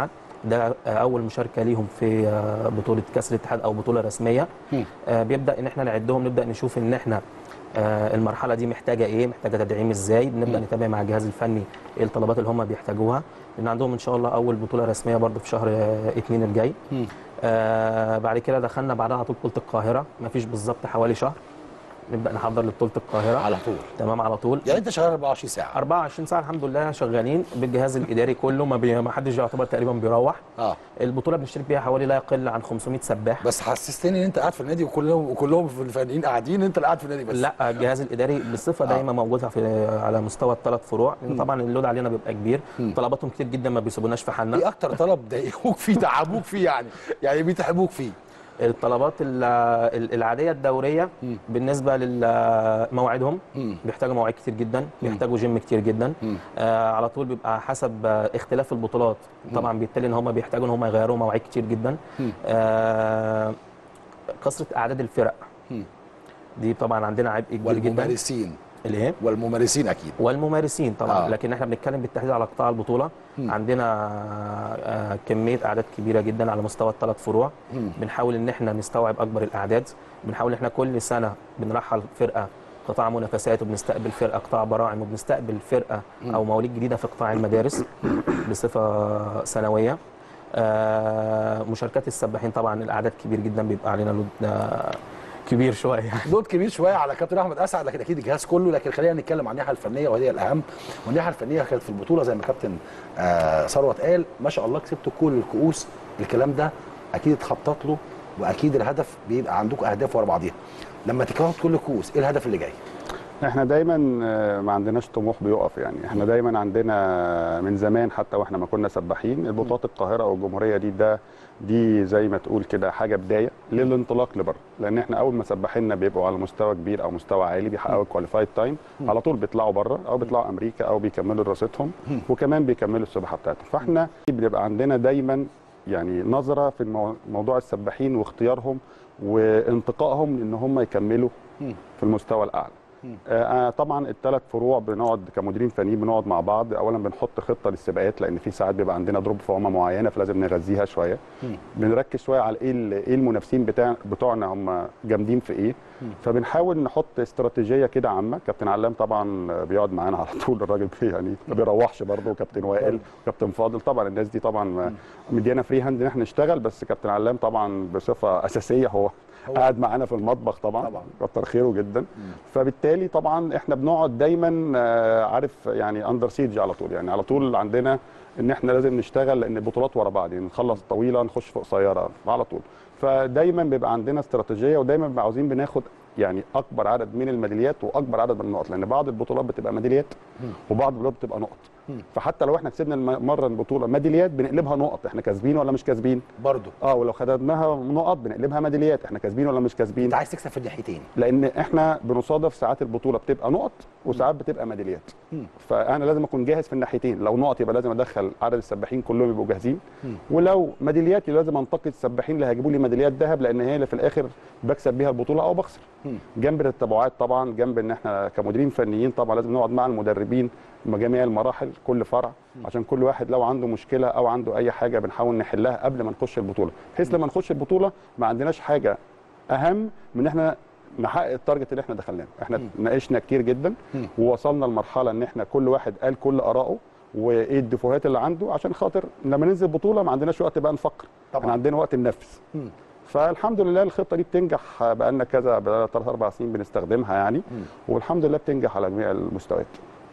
ده آه، اول مشاركه ليهم في آه، بطوله كاس الاتحاد او بطوله رسميه مم. آه، بيبدا ان احنا نعدهم نبدا نشوف ان احنا آه، المرحله دي محتاجه ايه محتاجه تدعيم ازاي بنبدا مم. نتابع مع الجهاز الفني ايه الطلبات اللي هم بيحتاجوها لان عندهم ان شاء الله اول بطوله رسميه برضو في شهر آه، اتنين الجاي مم. آه بعد كده دخلنا بعدها على طول بطوله القاهره مفيش بالظبط حوالي شهر نبدا نحضر لبطوله القاهره على طول تمام على طول يعني انت شغال 24 ساعه 24 ساعه الحمد لله شغالين بالجهاز الاداري كله ما, بي... ما حدش يعتبر تقريبا بيروح اه البطوله بنشترك بيها حوالي لا يقل عن 500 سباح بس حسستني ان انت قاعد في النادي وكلهم وكلهم في الفنانين قاعدين انت اللي قاعد في النادي بس لا الجهاز الاداري بصفه آه. دايما موجوده في على مستوى الثلاث فروع لان مم. طبعا اللود علينا بيبقى كبير مم. طلباتهم كتير جدا ما بيسيبوناش في حالنا ايه اكتر طلب ضايقوك فيه تعبوك فيه يعني يعني بيتعبوك فيه الطلبات ال- ال- العاديه الدوريه مم. بالنسبه لمواعيدهم مم. بيحتاجوا مواعيد كتير جدا بيحتاجوا جيم كتير جدا مم. آه على طول بيبقى حسب آه، اختلاف البطولات طبعا بالتالي ان هم بيحتاجوا ان هم يغيروا مواعيد كتير جدا مم. آه كثره اعداد الفرق مم. دي طبعا عندنا عبء كبير جدا والممارسين الايه والممارسين اكيد والممارسين طبعا آه. آه. لكن احنا بنتكلم بالتحديد على قطاع البطوله مم. عندنا آه كميه اعداد كبيره جدا على مستوى الثلاث فروع مم. بنحاول ان احنا نستوعب اكبر الاعداد بنحاول ان احنا كل سنه بنرحل فرقه قطاع منافسات وبنستقبل فرقه قطاع براعم وبنستقبل فرقه او مواليد جديده في قطاع المدارس بصفه سنويه آه مشاركات السباحين طبعا الاعداد كبير جدا بيبقى علينا لود آه، كبير شويه لود كبير شويه على كابتن احمد اسعد لكن اكيد الجهاز كله لكن خلينا نتكلم عن الناحيه الفنيه وهي الاهم والناحيه الفنيه كانت في البطوله زي ما كابتن آه ثروت قال ما شاء الله كسبتوا كل الكؤوس الكلام ده اكيد اتخطط له واكيد الهدف بيبقى عندكم اهداف ورا بعضيها لما تكسبوا كل الكؤوس ايه الهدف اللي جاي؟ احنا دايما آه، ما عندناش طموح بيقف يعني احنا دايما عندنا من زمان حتى واحنا ما كنا سباحين البطولات القاهره او الجمهوريه دي ده دي زي ما تقول كده حاجه بدايه للانطلاق لبره لان احنا اول ما سباحيننا بيبقوا على مستوى كبير او مستوى عالي بيحققوا كواليفايد تايم على طول بيطلعوا بره او بيطلعوا امريكا او بيكملوا دراستهم وكمان بيكملوا السباحه بتاعتهم فاحنا بيبقى عندنا دايما يعني نظره في المو- موضوع السباحين واختيارهم وانتقائهم ان هم يكملوا في المستوى الاعلى آه طبعا الثلاث فروع بنقعد كمديرين فنيين بنقعد مع بعض اولا بنحط خطه للسباقات لان في ساعات بيبقى عندنا دروب فورمه معينه فلازم نغذيها شويه بنركز شويه على ايه ال- ايه المنافسين بتاع بتوعنا هم جامدين في ايه فبنحاول نحط استراتيجيه كده عامه كابتن علام طبعا بيقعد معانا على طول الراجل بيه يعني ما بيروحش برضه كابتن وائل كابتن فاضل طبعا الناس دي طبعا مديانا فري هاند ان احنا نشتغل بس كابتن علام طبعا بصفه اساسيه هو قاعد معانا في المطبخ طبعا طبعاً. كتر خيره جدا فبالتالي طبعا احنا بنقعد دايما آه، عارف يعني اندر سيج على طول يعني على طول عندنا ان احنا لازم نشتغل لان البطولات ورا بعض يعني نخلص طويله نخش في قصيره على طول فدايما بيبقى عندنا استراتيجيه ودايما بنبقى عاوزين بناخد يعني اكبر عدد من الميداليات واكبر عدد من النقط لان بعض البطولات بتبقى ميداليات وبعض البطولات بتبقى نقط فحتى لو احنا كسبنا الم- مره البطوله ميداليات بنقلبها نقط احنا كاسبين ولا مش كاسبين برضه اه ولو خدناها نقط بنقلبها ميداليات احنا كاسبين ولا مش كاسبين انت عايز تكسب في الناحيتين لان احنا بنصادف ساعات البطوله بتبقى نقط وساعات بتبقى ميداليات مم. فانا لازم اكون جاهز في الناحيتين لو نقط يبقى لازم ادخل عدد السباحين كلهم يبقوا جاهزين ولو ميداليات يبقى لازم انتقد السباحين اللي هيجيبوا لي ميداليات ذهب لان هي اللي في الاخر بكسب بيها البطوله او بخسر مم. جنب التبعات طبعا جنب ان احنا كمديرين فنيين طبعا لازم نقعد مع المدربين جميع المراحل كل فرع عشان كل واحد لو عنده مشكله او عنده اي حاجه بنحاول نحلها قبل ما نخش البطوله بحيث لما نخش البطوله ما عندناش حاجه اهم من ان احنا نحقق التارجت اللي احنا دخلناه احنا ناقشنا كتير جدا مم. ووصلنا لمرحله ان احنا كل واحد قال كل ارائه وايه الدفوهات اللي عنده عشان خاطر لما ننزل بطوله ما عندناش وقت بقى نفكر طبعاً. احنا عندنا وقت ننفذ مم. فالحمد لله الخطه دي بتنجح بقى لنا كذا بقى ثلاث اربع سنين بنستخدمها يعني والحمد لله بتنجح على جميع المستويات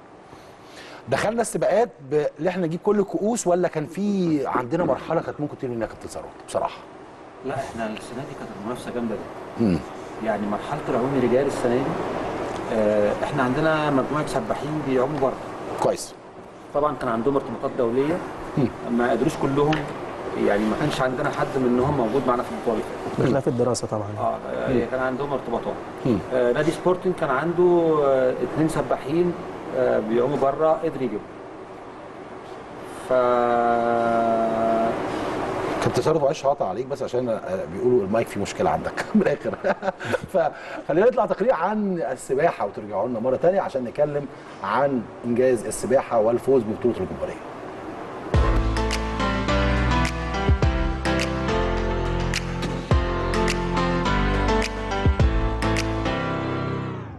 دخلنا السباقات ب- اللي احنا نجيب كل الكؤوس ولا كان في عندنا مرحله كانت ممكن تنهي انك تصرف بصراحه لا احنا السنه دي كانت المنافسه جامده جدا مم. يعني مرحله العوم الرجال السنه دي آه، احنا عندنا مجموعه سباحين بيعوموا بره كويس طبعا كان عندهم ارتباطات دوليه ما قدروش كلهم يعني ما كانش عندنا حد منهم موجود معانا في البطوله بخلاف الدراسه طبعا اه آه، كان عندهم ارتباطات مم. آه نادي سبورتنج كان عنده آه اثنين سباحين آه بيعوموا بره قدر يجيبوا ف كنت تصرف معلش هقطع عليك بس عشان آه، بيقولوا المايك فيه مشكله عندك من الاخر فخلينا نطلع تقرير عن السباحه وترجعوا لنا مره ثانيه عشان نتكلم عن انجاز السباحه والفوز ببطوله الجمهوريه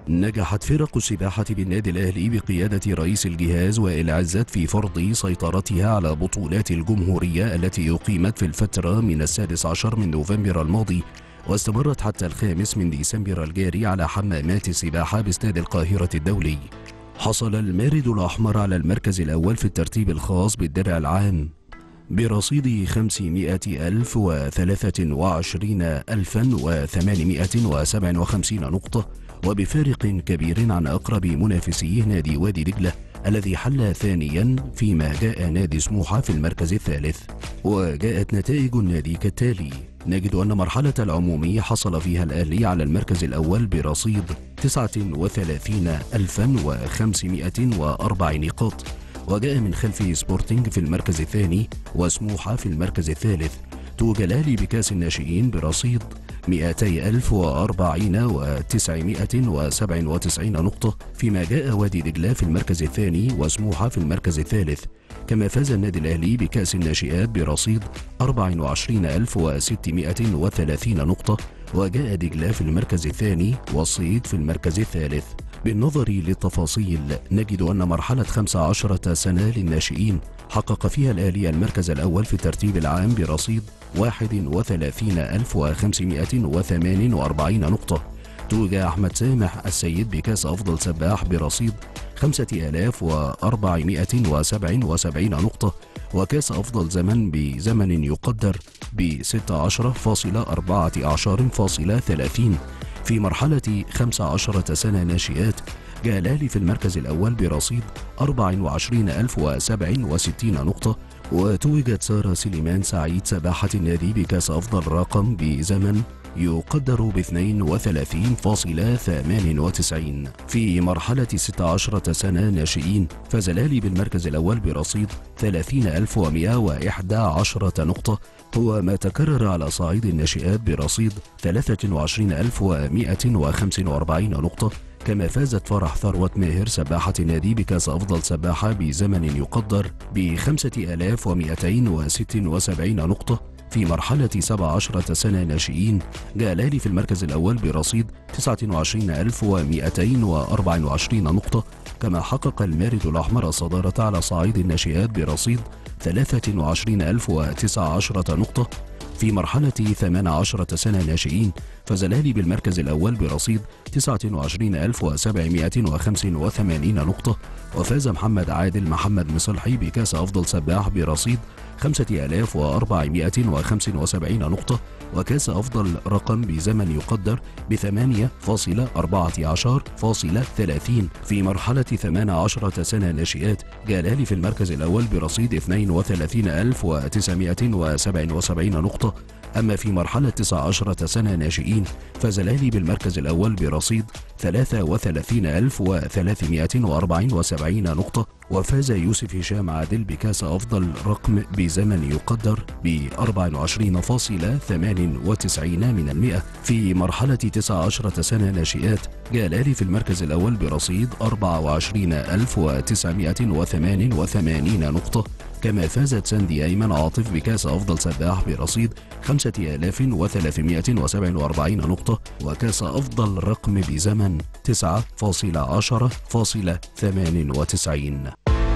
نجحت فرق السباحة بالنادي الأهلي بقيادة رئيس الجهاز وائل عزت في فرض سيطرتها على بطولات الجمهورية التي أقيمت في الفترة من السادس عشر من نوفمبر الماضي واستمرت حتى الخامس من ديسمبر الجاري على حمامات السباحة باستاد القاهرة الدولي حصل المارد الأحمر على المركز الأول في الترتيب الخاص بالدرع العام برصيد خمسمائة ألف وثلاثة وعشرين ألفا وثمانمائة وسبع وخمسين نقطة وبفارق كبير عن أقرب منافسيه نادي وادي دجلة الذي حل ثانيا فيما جاء نادي سموحة في المركز الثالث وجاءت نتائج النادي كالتالي نجد أن مرحلة العمومي حصل فيها الأهلي على المركز الأول برصيد 39504 نقاط وجاء من خلفه سبورتنج في المركز الثاني وسموحة في المركز الثالث توجلالي بكاس الناشئين برصيد 240 و997 نقطة فيما جاء وادي دجلة في المركز الثاني وسموحة في المركز الثالث كما فاز النادي الأهلي بكأس الناشئات برصيد 24630 نقطة وجاء دجلة في المركز الثاني والصيد في المركز الثالث بالنظر للتفاصيل نجد أن مرحلة 15 سنة للناشئين حقق فيها الأهلي المركز الأول في الترتيب العام برصيد 31548 نقطة توج أحمد سامح السيد بكاس أفضل سباح برصيد 5477 نقطة وكاس أفضل زمن بزمن يقدر ب 16.14 30 في مرحلة 15 سنة ناشئات جاء الأهلي في المركز الأول برصيد 24067 نقطة وتوجت سارة سليمان سعيد سباحة النادي بكاس أفضل رقم بزمن يقدر ب 32.98 في مرحلة 16 سنة ناشئين فاز الأهلي بالمركز الأول برصيد 30111 نقطة هو ما تكرر على صعيد الناشئات برصيد 23145 نقطة كما فازت فرح ثروت ماهر سباحة النادي بكاس أفضل سباحة بزمن يقدر ب 5276 نقطة في مرحلة 17 سنة ناشئين جاء الأهلي في المركز الأول برصيد 29224 نقطة كما حقق المارد الأحمر الصدارة على صعيد الناشئات برصيد 23019 نقطة في مرحلة 18 سنة ناشئين فاز الأهلي بالمركز الأول برصيد 29785 نقطة وفاز محمد عادل محمد مصلحي بكاس أفضل سباح برصيد 5475 نقطة وكاس أفضل رقم بزمن يقدر ب 8.14.30 في مرحلة 18 سنة ناشئات جاء الأهلي في المركز الأول برصيد 32977 نقطة أما في مرحلة 19 سنة ناشئين فاز الأهلي بالمركز الأول برصيد 33374 نقطة وفاز يوسف هشام عادل بكاس أفضل رقم بزمن يقدر ب 24.98 من المئة في مرحلة 19 سنة ناشئات جاء الأهلي في المركز الأول برصيد 24988 نقطة كما فازت ساندي أيمن عاطف بكاس أفضل سباح برصيد 5347 نقطة وكاس أفضل رقم بزمن 9.10.98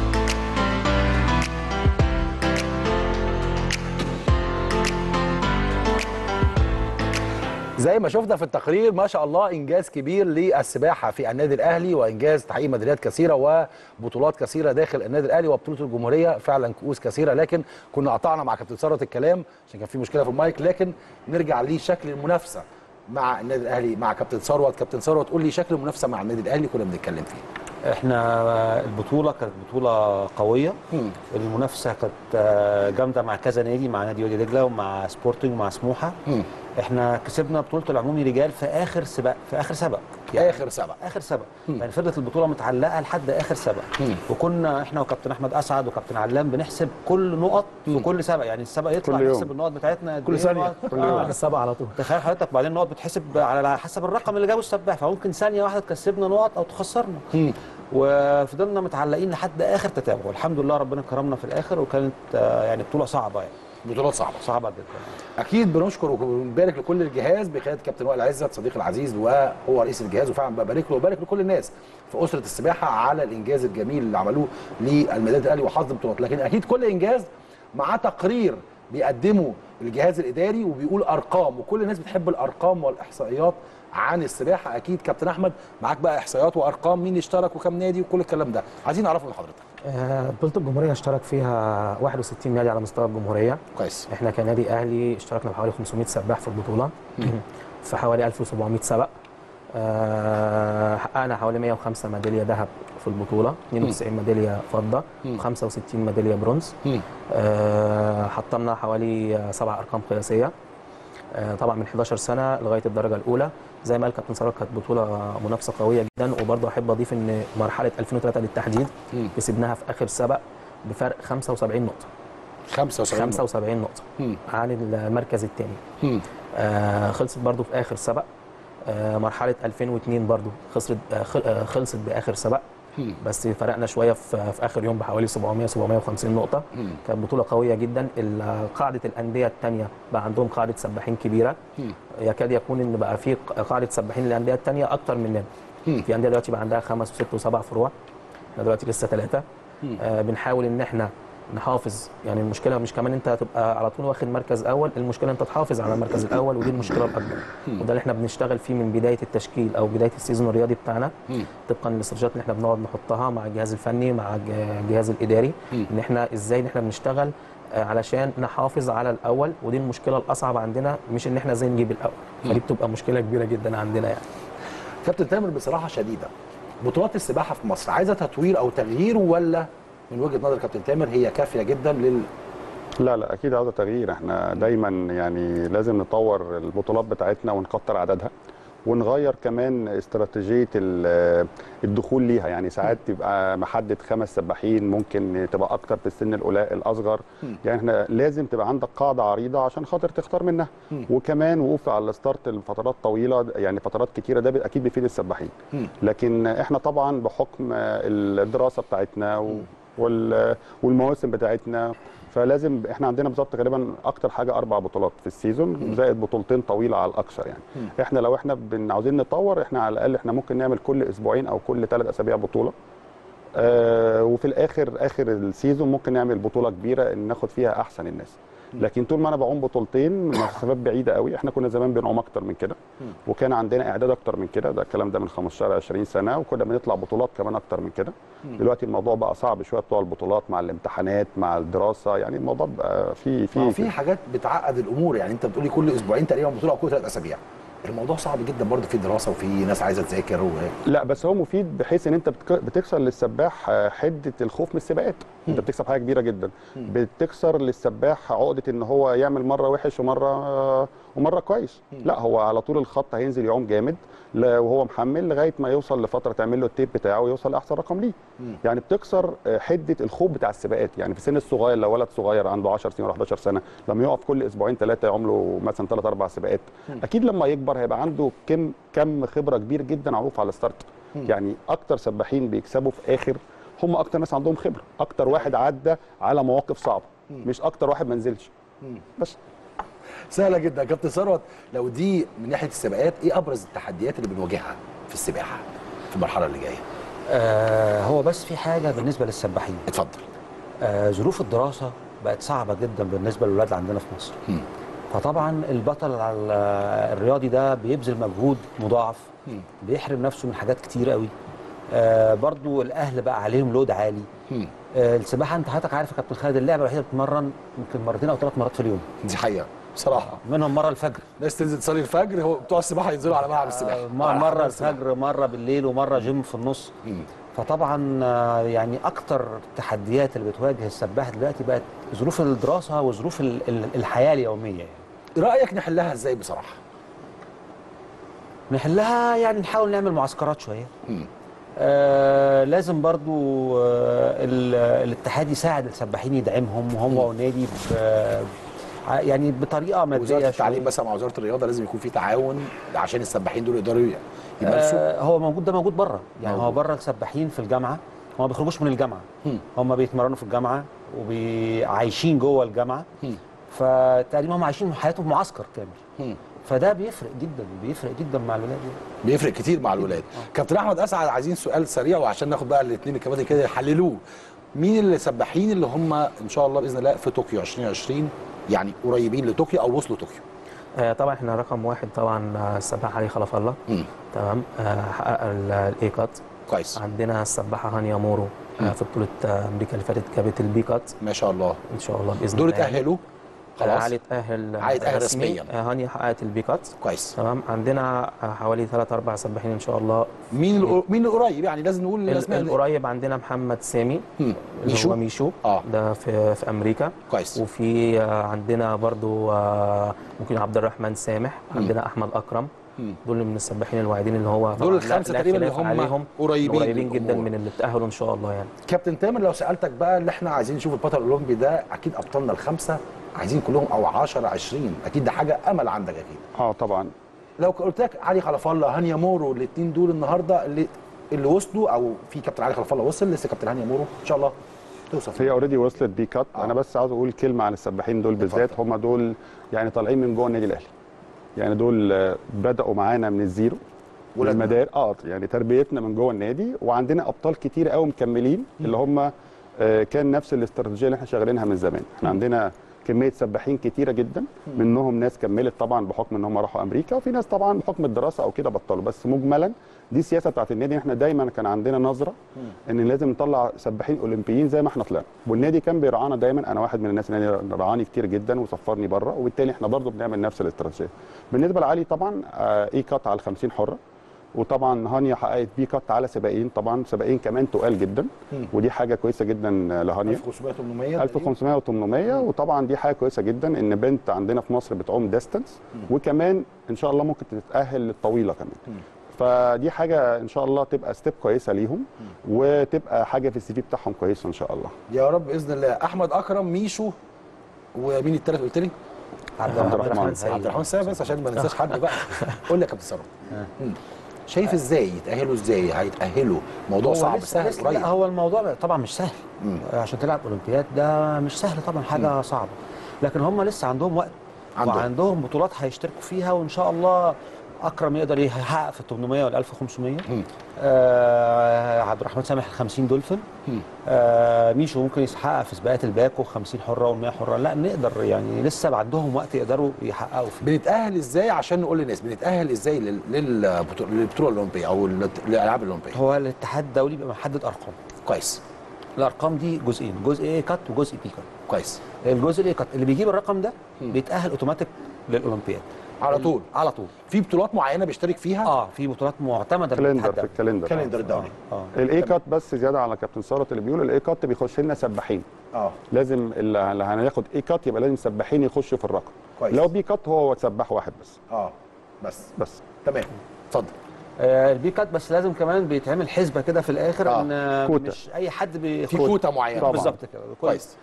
زي ما شفنا في التقرير ما شاء الله انجاز كبير للسباحه في النادي الاهلي وانجاز تحقيق ميداليات كثيره وبطولات كثيره داخل النادي الاهلي وبطوله الجمهوريه فعلا كؤوس كثيره لكن كنا قطعنا مع كابتن ثروت الكلام عشان كان في مشكله في المايك لكن نرجع لشكل المنافسه مع النادي الاهلي مع كابتن ثروت كابتن ثروت قول لي شكل المنافسه مع النادي الاهلي كنا بنتكلم فيه احنا البطوله كانت بطوله قويه مم. المنافسه كانت آه، جامده مع كذا نادي مع نادي وادي دجله ومع سبورتنج ومع سموحه مم. احنا كسبنا بطوله العمومي رجال في اخر سباق في اخر سبق اخر سبق اخر سبق مم. يعني فضلت البطوله متعلقه لحد اخر سبق مم. وكنا احنا وكابتن احمد اسعد وكابتن علام بنحسب كل نقط في كل سبق يعني السبق يطلع كل يوم. نحسب النقط بتاعتنا قد كل إيه ثانية. ونقعد- كل آه. يوم. السبعة على طول تخيل حضرتك بعدين النقط بتحسب على حسب الرقم اللي جابه السباح فممكن ثانيه واحده تكسبنا نقط او تخسرنا مم. وفضلنا متعلقين لحد اخر تتابع والحمد لله ربنا كرمنا في الاخر وكانت آه، يعني بطوله صعبه يعني بطولات صعبه صعبه جدا اكيد بنشكر وبنبارك لكل الجهاز بقياده كابتن وائل عزت صديقي العزيز وهو رئيس الجهاز وفعلا ببارك له وبارك لكل الناس في اسره السباحه على الانجاز الجميل اللي عملوه للميدان الاهلي وحظ بطولات لكن اكيد كل انجاز مع تقرير بيقدمه الجهاز الاداري وبيقول ارقام وكل الناس بتحب الارقام والاحصائيات عن السباحه اكيد كابتن احمد معاك بقى احصائيات وارقام مين اشترك وكم نادي وكل الكلام ده عايزين نعرفه من حضرتك آه، بطولة الجمهورية اشترك فيها 61 نادي على مستوى الجمهورية كويس احنا كنادي اهلي اشتركنا بحوالي 500 سباح في البطولة في حوالي 1700 سبق آه، حققنا حوالي 105 ميدالية ذهب في البطولة 92 ميدالية فضة و65 ميدالية برونز مم. آه، حطمنا حوالي آه، سبع ارقام قياسيه آه، طبعا من 11 سنه لغايه الدرجه الاولى زي ما قال كابتن ثروت كانت بطوله منافسه قويه جدا وبرضه احب اضيف ان مرحله 2003 بالتحديد مم. كسبناها في اخر سبق بفرق 75 نقطه 75 نقطة. 75 نقطه مم. عن المركز الثاني مم. آه خلصت برضو في اخر سبق آه مرحله 2002 برضو خسرت آه خل- آه خلصت باخر سبق مم. بس فرقنا شويه في, في اخر يوم بحوالي 700 750 نقطه مم. كانت بطوله قويه جدا ال- قاعده الانديه الثانيه بقى عندهم قاعده سباحين كبيره مم. يكاد يكون ان بقى في ق- قاعده سباحين للانديه الثانيه اكتر مننا مم. في انديه دلوقتي بقى عندها خمس وست وسبع فروع احنا دلوقتي لسه ثلاثه مم. آه بنحاول ان احنا نحافظ يعني المشكله مش كمان انت هتبقى على طول واخد مركز اول المشكله انت تحافظ على المركز الاول ودي المشكله الاكبر وده اللي احنا بنشتغل فيه من بدايه التشكيل او بدايه السيزون الرياضي بتاعنا مم. طبقا للاستراتيجيات اللي احنا بنقعد نحطها مع الجهاز الفني مع الج- الجهاز الاداري مم. ان احنا ازاي ان احنا بنشتغل آه، علشان نحافظ على الاول ودي المشكله الاصعب عندنا مش ان احنا ازاي نجيب الاول فدي بتبقى مشكله كبيره جدا عندنا يعني كابتن تامر بصراحه شديده بطولات السباحه في مصر عايزه تطوير او تغيير ولا من وجهه نظر كابتن تامر هي كافيه جدا لل لا لا اكيد عاوزه تغيير احنا دايما يعني لازم نطور البطولات بتاعتنا ونكتر عددها ونغير كمان استراتيجيه ال- الدخول ليها يعني ساعات تبقى محدد خمس سباحين ممكن تبقى اكتر في السن الأولا- الاصغر يعني احنا لازم تبقى عندك قاعده عريضه عشان خاطر تختار منها وكمان وقوف على الستارت لفترات طويله يعني فترات كتيره ده اكيد بيفيد السباحين مم. لكن احنا طبعا بحكم الدراسه بتاعتنا و- وال- والمواسم بتاعتنا فلازم احنا عندنا بالظبط غالبا اكتر حاجه اربع بطولات في السيزون زائد بطولتين طويله على الاكثر يعني احنا لو احنا بن- عاوزين نطور احنا على الاقل احنا ممكن نعمل كل اسبوعين او كل ثلاث اسابيع بطوله آه وفي الاخر اخر السيزون ممكن نعمل بطوله كبيره ان ناخد فيها احسن الناس لكن طول ما انا بعوم بطولتين مسافات بعيده قوي احنا كنا زمان بنعوم اكتر من كده وكان عندنا اعداد اكتر من كده ده الكلام ده من 15 20 سنه وكنا بنطلع بطولات كمان اكتر من كده دلوقتي الموضوع بقى صعب شويه بتوع البطولات مع الامتحانات مع الدراسه يعني الموضوع بقى في ما في هو في حاجات بتعقد الامور يعني انت بتقولي كل اسبوعين تقريبا بطوله او كل ثلاث اسابيع الموضوع صعب جدا برضه في دراسه وفي ناس عايزه تذاكر و... لا بس هو مفيد بحيث ان انت بتك- بتكسر للسباح آه، حده الخوف من السباقات انت بتكسب حاجه كبيره جدا بتكسر للسباح عقده ان هو يعمل مره وحش ومره آه، ومره كويس لا هو على طول الخط هينزل يعوم جامد لا- وهو محمل لغايه ما يوصل لفتره تعمل له التيب بتاعه ويوصل لاحسن رقم ليه يعني بتكسر آه، حده الخوف بتاع السباقات يعني في السن الصغير لو ولد صغير عنده 10 سنين ولا 11 سنه لما يقف كل اسبوعين ثلاثه يعمل له مثلا ثلاث اربع سباقات اكيد لما يكبر هيبقى عنده كم كم خبره كبير جدا معروف على الستارت يعني اكتر سباحين بيكسبوا في اخر هم اكتر ناس عندهم خبره اكتر واحد عدى على مواقف صعبه مش اكتر واحد ما نزلش بس سهله جدا يا كابتن ثروت لو دي من ناحيه السباقات ايه ابرز التحديات اللي بنواجهها في السباحه في المرحله اللي جايه آه هو بس في حاجه بالنسبه للسباحين اتفضل آه ظروف الدراسه بقت صعبه جدا بالنسبه للاولاد عندنا في مصر مم. فطبعا البطل على الرياضي ده بيبذل مجهود مضاعف مم. بيحرم نفسه من حاجات كتير قوي آه برضو الاهل بقى عليهم لود عالي مم. آه السباحه انت حضرتك عارف يا كابتن خالد اللعبه الوحيده بتتمرن يمكن مرتين او ثلاث مرات في اليوم دي حقيقه بصراحه منهم مره الفجر ناس تنزل تصلي الفجر هو بتوع السباحه ينزلوا على ملعب السباحه آه، على مره حمام السباحة. الفجر مره بالليل ومره جيم في النص مم. فطبعا آه، يعني اكتر التحديات اللي بتواجه السباح دلوقتي بقت ظروف الدراسه وظروف ال- ال- الحياه اليوميه يعني رايك نحلها ازاي بصراحه نحلها يعني نحاول نعمل معسكرات شويه مم. آه لازم برضو آه ال- الاتحاد يساعد السباحين يدعمهم هو والنادي ب- ع- يعني بطريقه ماديه وزاره التعليم شوية. مثلا مع وزاره الرياضه لازم يكون في تعاون عشان السباحين دول يقدروا يمارسوا آه هو موجود ده موجود بره يعني موجود. هو بره السباحين في الجامعه هم ما بيخرجوش من الجامعه مم. هم بيتمرنوا في الجامعه وعايشين جوه الجامعه مم. فتقريبا هم عايشين حياتهم معسكر كامل مم. فده بيفرق جدا بيفرق جدا مع الولاد يعني. بيفرق كتير مع الولاد كابتن احمد اسعد عايزين سؤال سريع وعشان ناخد بقى الاثنين الكباتن كده يحللوه مين السباحين اللي هم ان شاء الله باذن الله في طوكيو 2020 يعني قريبين لطوكيو او وصلوا طوكيو آه، طبعا احنا رقم واحد طبعا آه، السباح علي خلف الله مم. تمام آه، حقق الاي كات كويس عندنا السباحه هانيا مورو مم. آه، في بطوله آه، امريكا اللي فاتت جابت البي كات ما شاء الله ان شاء الله باذن دول الله يعني. اتاهلوا خلاص خلاص علي اتاهل علي اتأهل رسمي. رسمياً. آه، هانيا حققت البي كات كويس تمام عندنا آه، حوالي ثلاث اربع سباحين ان شاء الله مين القر- مين القريب يعني لازم نقول ال- الاسماء اللي- القريب عندنا محمد سامي مم. اللي ميشو هو ميشو اه ده في في امريكا كويس وفي آه، عندنا برضو آه، ممكن عبد الرحمن سامح عندنا احمد اكرم مم. دول من السباحين الواعدين اللي هو دول طبعاً لا- الخمسه لا تقريبا اللي خلاف هم عليهم قريبين قريبين جدا للأمور. من اللي اتاهلوا ان شاء الله يعني كابتن تامر لو سالتك بقى اللي احنا عايزين نشوف البطل الاولمبي ده اكيد ابطالنا الخمسه عايزين كلهم او 10 20 اكيد ده حاجه امل عندك اكيد اه طبعا لو قلت لك علي خلف الله هانيا مورو الاثنين دول النهارده اللي اللي وصلوا او في كابتن علي خلف الله وصل لسه كابتن هانيا مورو ان شاء الله توصل هي اوريدي وصلت بي كات آه. انا بس عاوز اقول كلمه عن السباحين دول اتفضل. بالذات هم دول يعني طالعين من جوه النادي الاهلي يعني دول آه، بداوا معانا من الزيرو ولادنا. المدار اه يعني تربيتنا من جوه النادي وعندنا ابطال كتير قوي مكملين اللي هم آه، كان نفس الاستراتيجيه اللي احنا شغالينها من زمان احنا عندنا كميه سباحين كتيره جدا منهم ناس كملت طبعا بحكم ان هم راحوا امريكا وفي ناس طبعا بحكم الدراسه او كده بطلوا بس مجملا دي السياسه بتاعت النادي احنا دايما كان عندنا نظره ان لازم نطلع سباحين اولمبيين زي ما احنا طلعنا والنادي كان بيرعانا دايما انا واحد من الناس اللي رعاني كتير جدا وسفرني بره وبالتالي احنا برضو بنعمل نفس الاستراتيجيه بالنسبه لعلي طبعا آه اي كات على ال 50 حره وطبعا هانيا حققت بي كات على سباقين طبعا سباقين كمان تقال جدا مم. ودي حاجه كويسه جدا لهانيا 1500 800 1500 و800 وطبعا دي حاجه كويسه جدا ان بنت عندنا في مصر بتعوم ديستنس وكمان ان شاء الله ممكن تتاهل للطويله كمان فدي حاجه ان شاء الله تبقى ستيب كويسه ليهم وتبقى حاجه في السي في بتاعهم كويسه ان شاء الله يا رب باذن الله احمد اكرم ميشو ومين الثالث قلت لي؟ عبد عبد الرحمن الرحمن سعيد. عبد الرحمن سامي بس عشان ما ننساش حد بقى قول لي يا كابتن ثروت مم. شايف ازاي يتاهلوا ازاي هيتاهلوا موضوع هو صعب لسه- سهل لسه- قريب لا هو الموضوع طبعا مش سهل مم. عشان تلعب اولمبياد ده مش سهل طبعا حاجه صعبه لكن هم لسه عندهم وقت عندهم. وعندهم بطولات هيشتركوا فيها وان شاء الله اكرم يقدر يحقق في ال 800 وال 1500 مم. آه عبد الرحمن سامح ال 50 دولفين مم. آه ميشو ممكن يحقق في سباقات الباكو 50 حره وال 100 حره لا نقدر يعني لسه عندهم وقت يقدروا يحققوا فيه بنتاهل ازاي عشان نقول للناس بنتاهل ازاي لل- للبطو- للبطوله الاولمبيه او لل- للالعاب الاولمبيه هو الاتحاد الدولي بيبقى محدد ارقام كويس الارقام دي جزئين جزء ايه كات وجزء بي كات كويس الجزء اللي كات اللي بيجيب الرقم ده بيتاهل اوتوماتيك للاولمبياد على طول على طول في بطولات معينه بيشترك فيها اه في بطولات معتمده كالندر للاتحاد في الدولي. الكالندر كالندر الدولي اه الاي كات بس زياده على كابتن ثروت اللي بيقول الاي كات بيخش لنا سباحين اه لازم اللي اللي هناخد اي كات يبقى لازم سباحين يخشوا في الرقم كويس. لو بي كات هو سباح واحد بس اه بس بس تمام اتفضل آه، البي كات بس لازم كمان بيتعمل حسبه كده في الاخر آه، ان آه، كوتا. مش اي حد بياخد في كوتا معينه طبعاً. بالظبط كده كويس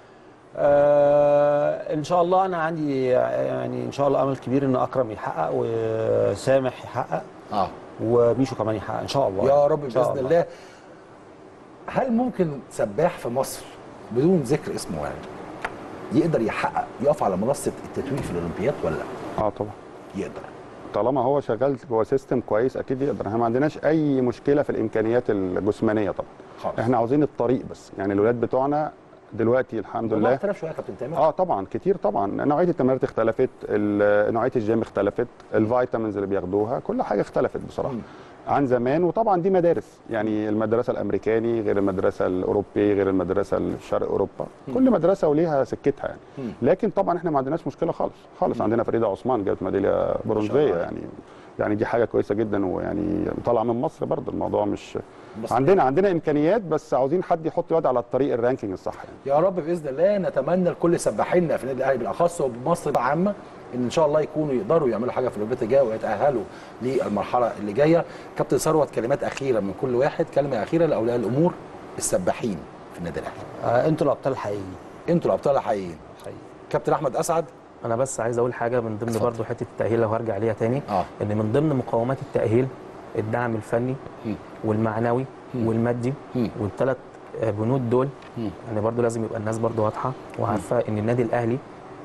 آه ان شاء الله انا عندي يعني ان شاء الله امل كبير ان اكرم يحقق وسامح يحقق اه وميشو كمان يحقق ان شاء الله يا رب إن شاء باذن الله هل ممكن سباح في مصر بدون ذكر اسمه يعني يقدر يحقق يقف على منصه التتويج في الاولمبياد ولا لا؟ اه طبعا يقدر طالما هو شغال جوه سيستم كويس اكيد يقدر احنا ما عندناش اي مشكله في الامكانيات الجسمانيه طبعا خالص احنا عاوزين الطريق بس يعني الولاد بتوعنا دلوقتي الحمد الموضوع لله اختلف شويه يا كابتن تامر اه طبعا كتير طبعا نوعيه التمرينات اختلفت ال- نوعيه الجيم اختلفت الفيتامينز اللي بياخدوها كل حاجه اختلفت بصراحه مم. عن زمان وطبعا دي مدارس يعني المدرسه الامريكاني غير المدرسه الاوروبي غير المدرسه الشرق اوروبا كل مدرسه وليها سكتها يعني مم. لكن طبعا احنا ما عندناش مشكله خالص خالص عندنا فريده عثمان جابت ميداليه برونزيه الله. يعني يعني دي حاجه كويسه جدا ويعني طالعه من مصر برضه الموضوع مش بس عندنا عندنا امكانيات بس عاوزين حد يحط يد على الطريق الرانكينج الصح يعني يا رب باذن الله نتمنى لكل سباحينا في النادي الاهلي بالاخص وبمصر عامه ان ان شاء الله يكونوا يقدروا يعملوا حاجه في الاولمبياد الجايه ويتاهلوا للمرحله اللي جايه كابتن ثروت كلمات اخيره من كل واحد كلمه اخيره لاولياء الامور السباحين في النادي الاهلي آه انتوا الابطال الحقيقيين انتوا الابطال الحقيقيين حقيقي. كابتن احمد اسعد انا بس عايز اقول حاجه من ضمن اتفضل. برضو حته التاهيل لو هرجع ليها تاني اه ان من ضمن مقومات التاهيل الدعم الفني مم. والمعنوي مم. والمادي مم. والثلاث بنود دول مم. يعني برضو لازم يبقى الناس برضو واضحه وعارفه ان النادي الاهلي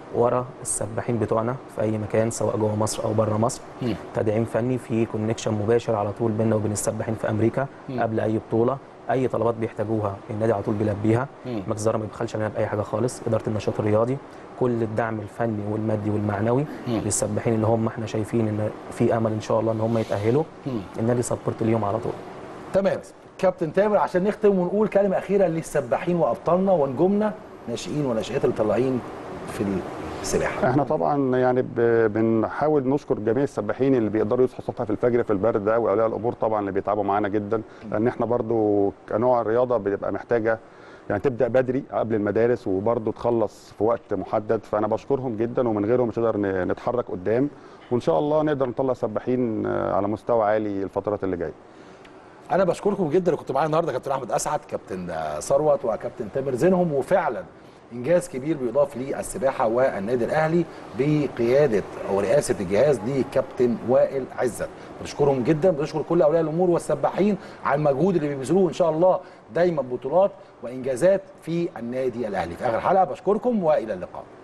ورا السباحين بتوعنا في اي مكان سواء جوه مصر او بره مصر مم. تدعيم فني في كونكشن مباشر على طول بيننا وبين السباحين في امريكا مم. قبل اي بطوله اي طلبات بيحتاجوها النادي على طول بيلبيها مم. مجلس الاداره ما بيبخلش علينا باي حاجه خالص اداره النشاط الرياضي كل الدعم الفني والمادي والمعنوي مم. للسباحين اللي هم احنا شايفين ان في امل ان شاء الله ان هم يتاهلوا مم. النادي سبورت اليوم على طول تمام كابتن تامر عشان نختم ونقول كلمه اخيره للسباحين وابطالنا ونجومنا ناشئين وناشئات اللي طالعين في السباحه احنا طبعا يعني ب- بنحاول نشكر جميع السباحين اللي بيقدروا يصحوا الصبح في الفجر في البرد ده واولياء الامور طبعا اللي بيتعبوا معانا جدا لان احنا برضو كنوع الرياضه بتبقى محتاجه يعني تبدا بدري قبل المدارس وبرضو تخلص في وقت محدد فانا بشكرهم جدا ومن غيرهم مش هنقدر ن- نتحرك قدام وان شاء الله نقدر نطلع سباحين آه، على مستوى عالي الفترات اللي جايه انا بشكركم جدا اللي كنتوا معايا النهارده كابتن احمد اسعد كابتن ثروت وكابتن تامر زينهم وفعلا انجاز كبير بيضاف للسباحه والنادي الاهلي بقياده او رئاسه الجهاز لكابتن وائل عزت بنشكرهم جدا بنشكر كل اولياء الامور والسباحين على المجهود اللي بيبذلوه ان شاء الله دايما بطولات وانجازات في النادي الاهلي في اخر حلقه بشكركم والى اللقاء